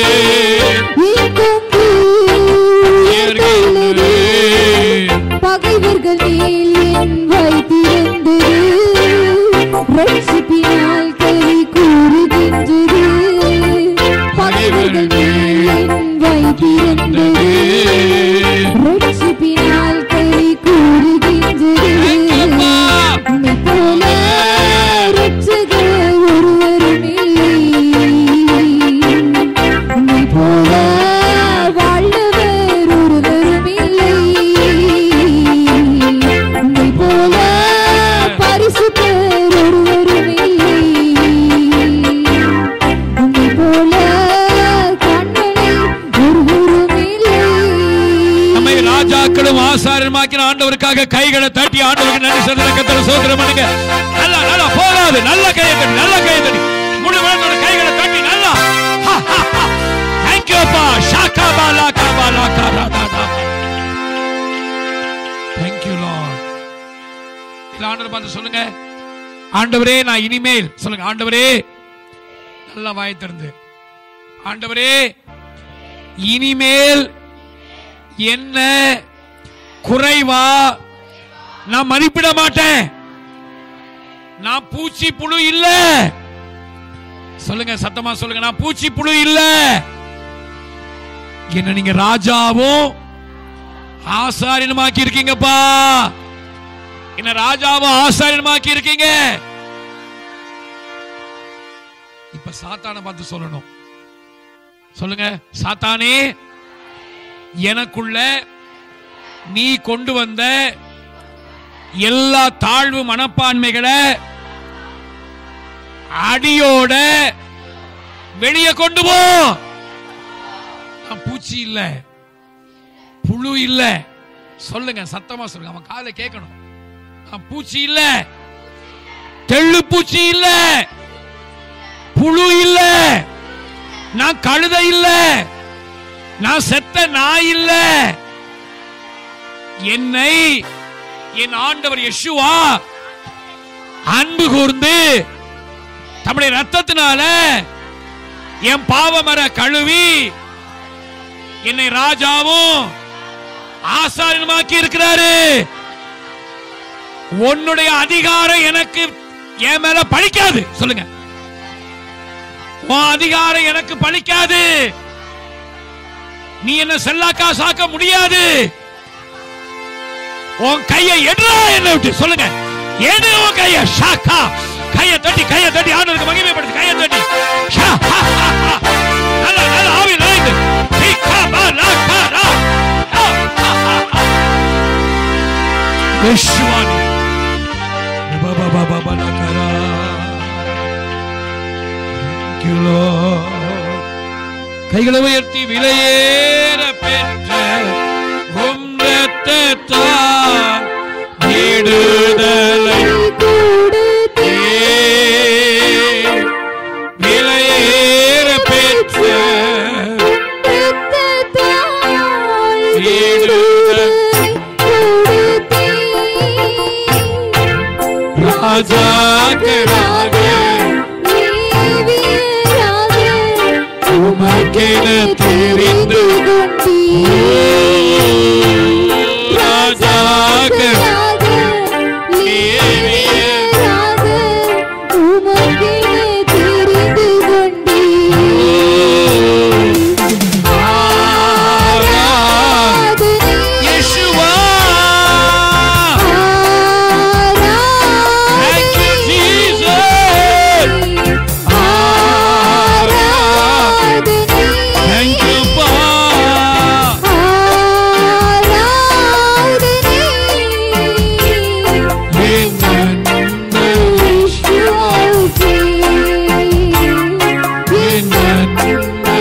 பகைவர்கள் மேல் என் வைத்திருந்தது ரட்சிப்பினால் கை கூறுகின்றது பகைவர்கள் மேல் என் வைத்திருந்தது ரட்சிப்பினால் கை கூறுகின்றது உம்மை போல ரட்சகர் ஒருவரும் இல்லை உம்மை போல வல்லவர் ஒருவரும் இல்லை உம்மை போல பரிசுத்தர் ஒருவரும் இல்லை உம்மை போல கண்மலை ஒருவரும் இல்லை நம்மை ராஜாக்களும் ஆசாரியமாக்கின ஆண்டவருக்காக கைகளை தட்டி ஆண்டவருக்கு நன்றி சொல்லுங்க கத்தர சோதரம் பண்ணுங்க நல்லா நல்லா போகாது நல்ல கையை தட்டி நல்ல கையை தட்டி முழு வேளோட கைகளை தட்டி நல்லா தேங்க்யூ அப்பா ஷாக்கா பாலா காபாலா காரா தாடா தேங்க்யூ லார்ட் இல்ல ஆண்டவர் பார்த்து சொல்லுங்க ஆண்டவரே நான் இனிமேல் சொல்லுங்க ஆண்டவரே நல்லா வாய் திறந்து ஆண்டவரே இனிமேல் என்ன குறைவா நான் மதிப்பிட மாட்டேன் நான் பூச்சி புழு இல்ல சொல்லுங்க சத்தமா சொல்லுங்க நான் பூச்சி புழு இல்ல என்ன நீங்க ராஜாவும் ஆசாரியனுமாக்கி இருக்கீங்கப்பா என்ன ராஜாவும் ஆசாரியனுமாக்கி இருக்கீங்க இப்ப சாத்தானை பார்த்து சொல்லணும் சொல்லுங்க சாத்தானே எனக்குள்ள நீ கொண்டு வந்த எல்லா தாழ்வு மனப்பான்மைகளை அடியோட வெளியே கொண்டு போ நான் பூச்சி இல்ல புழு இல்ல சொல்லுங்க சத்தமா சொல்லுங்க அவன் காதை கேட்கணும் நான் பூச்சி இல்ல தெள்ளு பூச்சி இல்ல புழு இல்ல நான் கழுதை இல்ல நான் செத்த நாய் இல்ல என்னை என் ஆண்டவர் யெஷுவா அன்பு கூர்ந்து தம்முடைய ரத்தத்தினால என் பாவமர கழுவி என்னை ராஜாவும் ஆசாரியனுமாக்கி இருக்கிறாரு உன்னுடைய அதிகாரம் எனக்கு என் மேல பழிக்காது சொல்லுங்க உன் அதிகாரம் எனக்கு பழிக்காது நீ என்ன செல்லாக்கா சாக்க முடியாது உன் கையை எடுறா என்ன விட்டு சொல்லுங்க எடு உன் கைய ஷாக்கா கைய தட்டி கைய தட்டி ஆண்டவருக்கு மகிமைப்படுத்து கைய தட்டி ஷா, ஹா, ஹா, ஹா. நல்ல நல்ல ஆவி நிறைந்து சீக்கா, பா, லா, கா, ரா. ஆ, ஆ, ஆ, ஆ. யெஷுவானே. பா, பா, பா, பா, பா, லா, கா, ரா. Thank you, Lord. கைகளை உயர்த்தி விலையேற பெற்ற உம் ரத்தத்தால் விடுதலை விலையேற பெற்ற விடுதலை ராஜாக்களாக உமக்கென தெரிந்து ராஜாக்கள் Yeshua Thank you, Jesus. Thank you, Pa. என் அன்பு, என் அன்பு.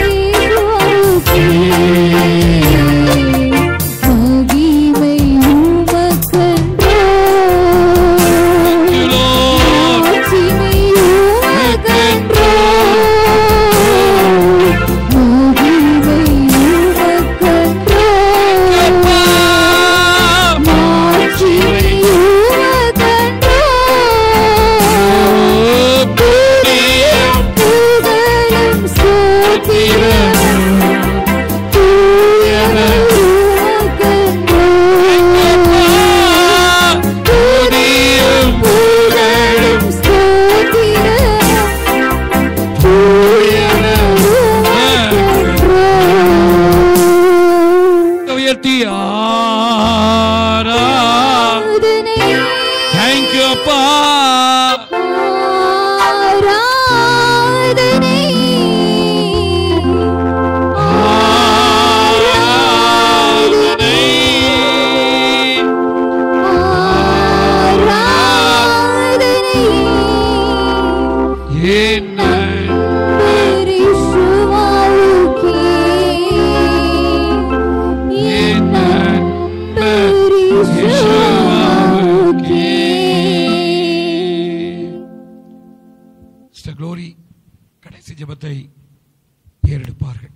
மகிமை உமக்கன்றோ Thank you, Lord. மாட்சிமை உமக்கன்றோ மகிமை உமக்கன்றோ அப்பா. மாட்சிமை உமக்கன்றோ புரியும் புகழும் ஸ்தோத்திரமும் தூயவர் உமக்கன்றோ புரியும் புகழும் உயர்த்தி ஆரா தேங்க்யூ அப்பா ஆராதனை என் என் அன்பு இயேசுவுக்கே. Sister Glory கடைசி ஜெபத்தை ஏறெடுப்பார்கள்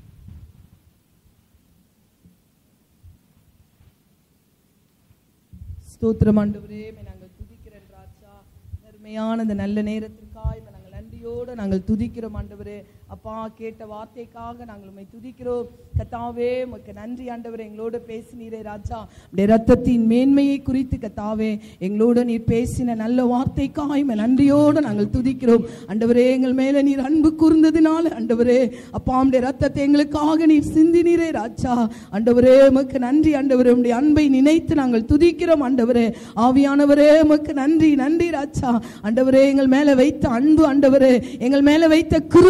ஸ்தோத்திரம் ஆண்டவரே உம்மை நாங்கள் துதிக்கிறோம் ராஜா அருமையான இந்த நல்ல நேரத்திற்காய் உம்மை நாங்கள் நன்றியோடு நாங்கள் துதிக்கிறோம் ஆண்டவரே அப்பா கேட்ட வார்த்தைக்காக நாங்கள் உம்மை துதிக்கிறோம் கத்தாவே உமக்கு நன்றி ஆண்டவரே எங்களோடு பேசினீரே ராஜா உடைய ரத்தத்தின் மேன்மையை குறித்து கத்தாவே எங்களோடு நீர் பேசின நல்ல வார்த்தைக்காய் உம்மை நன்றியோடு நாங்கள் துதிக்கிறோம் ஆண்டவரே எங்கள் மேல நீர் அன்பு கூர்ந்ததினால ஆண்டவரே அப்பா உடைய ரத்தத்தை எங்களுக்காக நீர் சிந்தினீரே ராஜா ஆண்டவரே உமக்கு நன்றி ஆண்டவரே உடைய அன்பை நினைத்து நாங்கள் துதிக்கிறோம் ஆண்டவரே ஆவியானவரே உமக்கு நன்றி நன்றி ராஜா ஆண்டவரே எங்கள் மேல வைத்த அன்பு ஆண்டவரே எங்கள் மேல வைத்த கிருபை பெரிய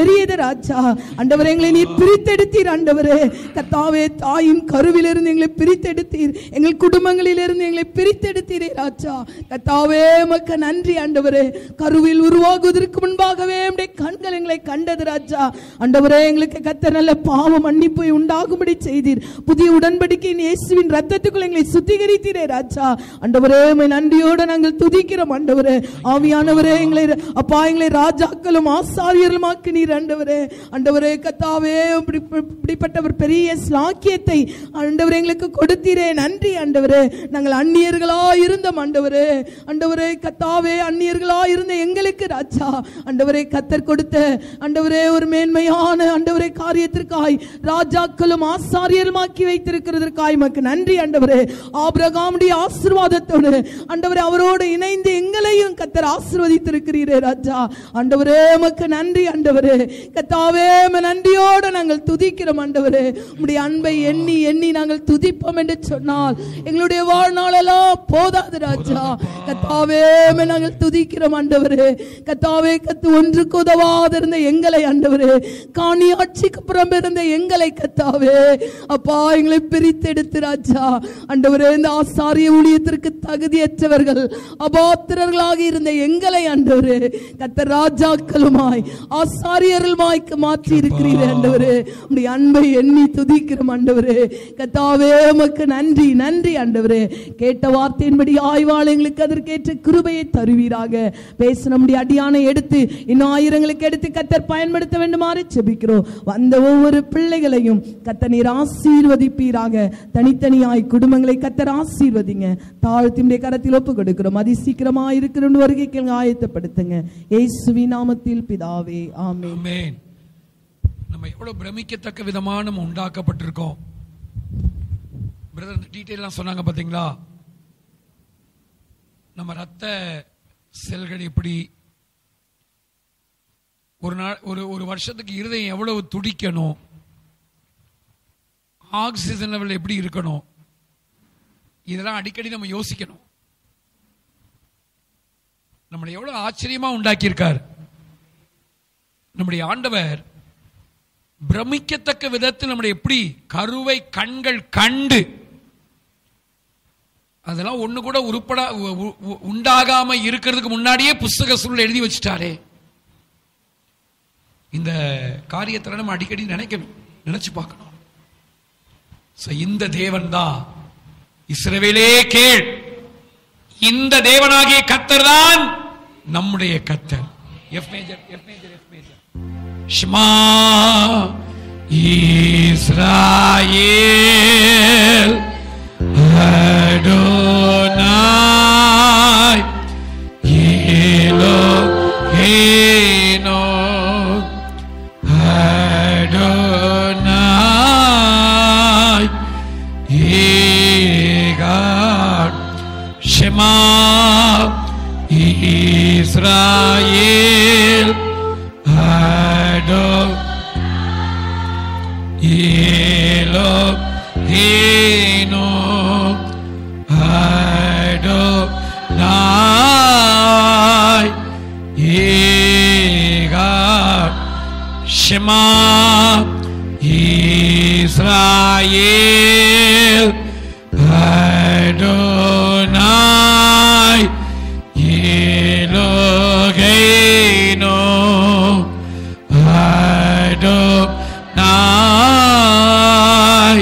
பெரியது ராஜா ஆண்டவரே எங்களை நீர் பிரித்தெடுத்தீர் ஆண்டவரே கத்தாவே தாயின் கருவிலிருந்து எங்களை பிரித்தெடுத்தீர் எங்கள் குடும்பங்களிலிருந்து எங்களை பிரித்தெடுத்தீரே ராஜா கத்தாவே மக்க நன்றி ஆண்டவரே கருவில் உருவாகுவதற்கு முன்பாகவே நம்முடைய கண்கள் எங்களை கண்டது ராஜா ஆண்டவரே எங்களுக்கு கத்த நல்ல பாவ மன்னிப்பு உண்டாகும்படி செய்தீர் புதிய உடன்படிக்கையின் இயேசுவின் ரத்தத்துக்குள் எங்களை சுத்திகரித்தீரே ராஜா ஆண்டவரே உம்மை நன்றியோடு நாங்கள் துதிக்கிறோம் ஆண்டவரே ஆவியானவரே எங்களை அப்பா எங்களை ராஜாக்களும் ஆசாரியர்களுமாக்கு நீர் ஆண்டவரே ஆண்டவரே கத்தாவே இப்படி- இப்படிப்பட்ட ஒரு பெரிய ஸ்லாக்கியத்தை ஆண்டவரே எங்களுக்கு கொடுத்தீரே நன்றி ஆண்டவரே நாங்கள் அந்நியர்களா இருந்தோம் ஆண்டவரே ஆண்டவரே கத்தாவே அந்நியர்களா இருந்த எங்களுக்கு ராஜா ஆண்டவரே கத்தர் கொடுத்த ஆண்டவரே ஒரு மேன்மையான ஆண்டவரே காரியத்திற்காய் ராஜாக்களும் ஆசாரியருமாக்கி வைத்திருக்கிறதற்காய் மக்கு நன்றி ஆண்டவரே ஆபிரகாமுடைய ஆசீர்வாதத்தோடு ஆண்டவரே அவரோடு இணைந்து எங்களையும் கத்தர் ஆசீர்வதித்திருக்கிறீரே ராஜா ஆண்டவரே மக்கு நன்றி ஆண்டவரே கத்தாவே உம்மை நன்றியோடு நாங்கள் துதிக்கிறோம் ஆண்டவரே உம்முடைய அன்பை எண்ணி எண்ணி நாங்கள் துதிப்போம் என்று சொன்னால் எங்களுடைய வாழ்நாளெல்லாம் போதாது ராஜா கத்தாவே உம்மை நாங்கள் துதிக்கிறோம் ஆண்டவரே கத்தாவே கத்து ஒன்றுக்கு உதவாது இருந்த எங்களை ஆண்டவரே காணி ஆட்சிக்கு புறம் இருந்த எங்களை கத்தாவே அப்பா எங்களை பிரித்தெடுத்து ராஜா ஆண்டவரே இந்த ஆசாரிய ஊழியத்திற்கு தகுதியற்றவர்கள் அபாத்திரர்களாக இருந்த எங்களை ஆண்டவரே கத்த ராஜாக்களுமாய் ஆசாரியர்களுமாய்க்கு மாற்றி இருக்கிறீர் ஆண்டவரே உடைய அன்பை எண்ணி துதிக்கிறோம் ஆண்டவரே கத்தாவே உமக்கு நன்றி நன்றி ஆண்டவரே கேட்ட வார்த்தையின்படி ஆய்வாள் எங்களுக்கு அதற்கேற்ற கிருபையை தருவீராக பேச நம்முடைய அடியானை எடுத்து இன்னும் ஆயிரங்களுக்கு எடுத்து கத்தர் பயன்படுத்த வேண்டுமாறு செபிக்கிறோம் வந்த ஒவ்வொரு பிள்ளைகளையும் கத்த நீர் ஆசீர்வதிப்பீராக தனித்தனியாய் குடும்பங்களை கத்தர் ஆசீர்வதிங்க தாழ்த்தியுடைய கரத்தில் ஒப்பு கொடுக்கிறோம் அதி சீக்கிரமா இருக்கிற வருகைக்கு ஆயத்தப்படுத்துங்க இயேசுவி நாமத்தில் பிதாவே ஆமென் ஆமென் நம்ம எவ்வளவு பிரமிக்கத்தக்க விதமா நம்ம உண்டாக்கப்பட்டிருக்கோம் பிரதர் இந்த டீட்டெயிலாம் சொன்னாங்க பாத்தீங்களா நம்ம ரத்த செல்கள் எப்படி ஒரு நாள் ஒரு ஒரு வருஷத்துக்கு இருதயம் எவ்வளவு துடிக்கணும் ஆக்சிஜன் லெவல் எப்படி இருக்கணும் இதெல்லாம் அடிக்கடி நம்ம யோசிக்கணும் நம்மளை எவ்வளவு ஆச்சரியமா உண்டாக்கியிருக்கார் நம்முடைய ஆண்டவர் பிரமிக்கத்தக்க விதத்தில் நம்முடைய எப்படி கருவை கண்கள் கண்டு அதெல்லாம் ஒண்ணு கூட உருப்படா உ- உ- உ- உண்டாகாம இருக்கிறதுக்கு முன்னாடியே புஸ்தக சூழல் எழுதி வச்சுட்டாரே இந்த காரியத்தை நம்ம அடிக்கடி நினைக்கணும் நினைச்சு பார்க்கணும் So, இந்த தேவன் தான் இஸ்ரவேலே கேள் இந்த தேவனாகிய கத்தர் தான் நம்முடைய கத்தர் F major F major F major ஷ்மா இஸ்ராயேல் அடோனாய் எலோஹேனோ அடோனாய் ஏகாட் ஷெமா இஸ்ராயேல் அடோ Elohino Adonai Ega Shema Israel Adonai Eloheinu Adonai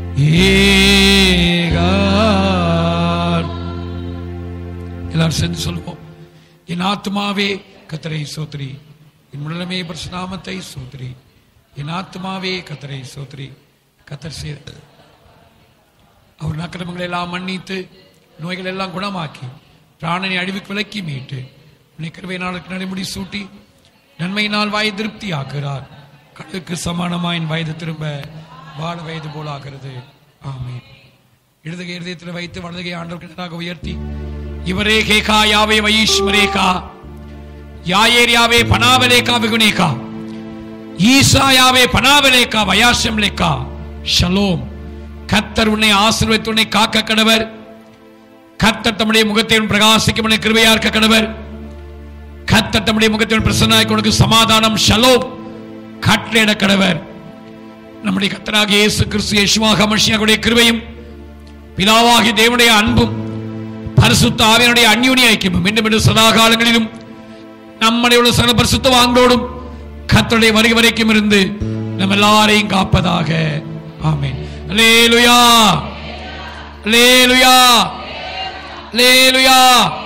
Egar எல்லாரும் சேர்ந்து சொல்லுவோம் என் ஆத்மாவே கத்தரை சோத்ரி என் முழமே பரிசுநாமத்தை சோத்ரி என் ஆத்மாவே கத்தரை சோத்ரி கத்தர் செய்த அவர் நக்கிரமங்களை எல்லாம் மன்னித்து நோய்கள் எல்லாம் குணமாக்கி பிராணனை அழிவுக்கு விலக்கி மீட்டு உன்னை கிருபை நாளுக்கு நடைமுடி சூட்டி நன்மையினால் வாய் திருப்தி ஆக்குகிறார் கடலுக்கு சமானமாயின் வயது திரும்ப வாழ வயது போல ஆகிறது ஆமென் இடதுகை இருதயத்தில் வைத்து வலதுகை ஆண்டவருக்கு நேராக உயர்த்தி இவரே கேகா யாவே வைஷ்மரேகா யாயேர் யாவே பனாவலேகா விகுனேகா ஈசா யாவே பனாவலேகா வயாசம் லேக்கா ஷலோம் கத்தர் உன்னை ஆசீர்வதித்து உன்னை காக்க கடவர் கத்தர் தம்முடைய முகத்தை உன் பிரகாசிக்கும் உன்னை கிருபையா இருக்க கடவர் கத்தர் தம்முடைய முகத்தை உன் பிரசன்னாய் உனக்கு சமாதானம் ஷலோம் கட்டளையிட கடவர் நம்முடைய கத்தராக இயேசு கிறிஸ்து யேசுவாக மனுஷனுடைய கிருபையும் பிதாவாகிய தேவனுடைய அன்பும் பரிசுத்த ஆவியனுடைய அந்யூனிய ஐக்கியமும் மீண்டும் மீண்டும் சதா காலங்களிலும் நம்முடைய உள்ள சகல பரிசுத்த வாங்களோடும் கத்தருடைய வருகை வரைக்கும் இருந்து நம்ம எல்லாரையும் காப்பதாக ஆமென் அல்லேலுயா அல்லேலுயா அல்லேலுயா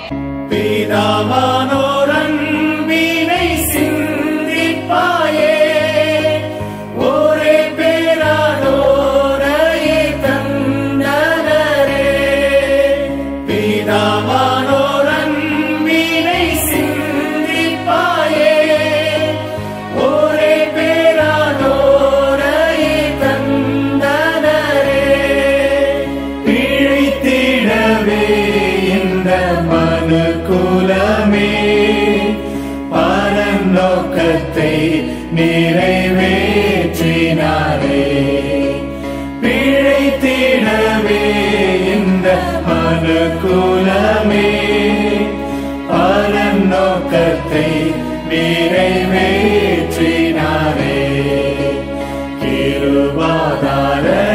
பிதாவானோரன் வீணை சிந்திப்பாயே ஒரே பேரானோரையே தந்தனரே பிதாவானோரன் வீணை சிந்திப்பாயே ஒரே பேரானோரையே தந்தனரே பிழைத்திடவே இந்த மனு குலமே பரநோக்கத்தை நிறைவேற்றினாரே பிழைத்திடவே இந்த மனு குலமே பரநோக்கத்தை நிறைவேற்றினாரே கிருபாதார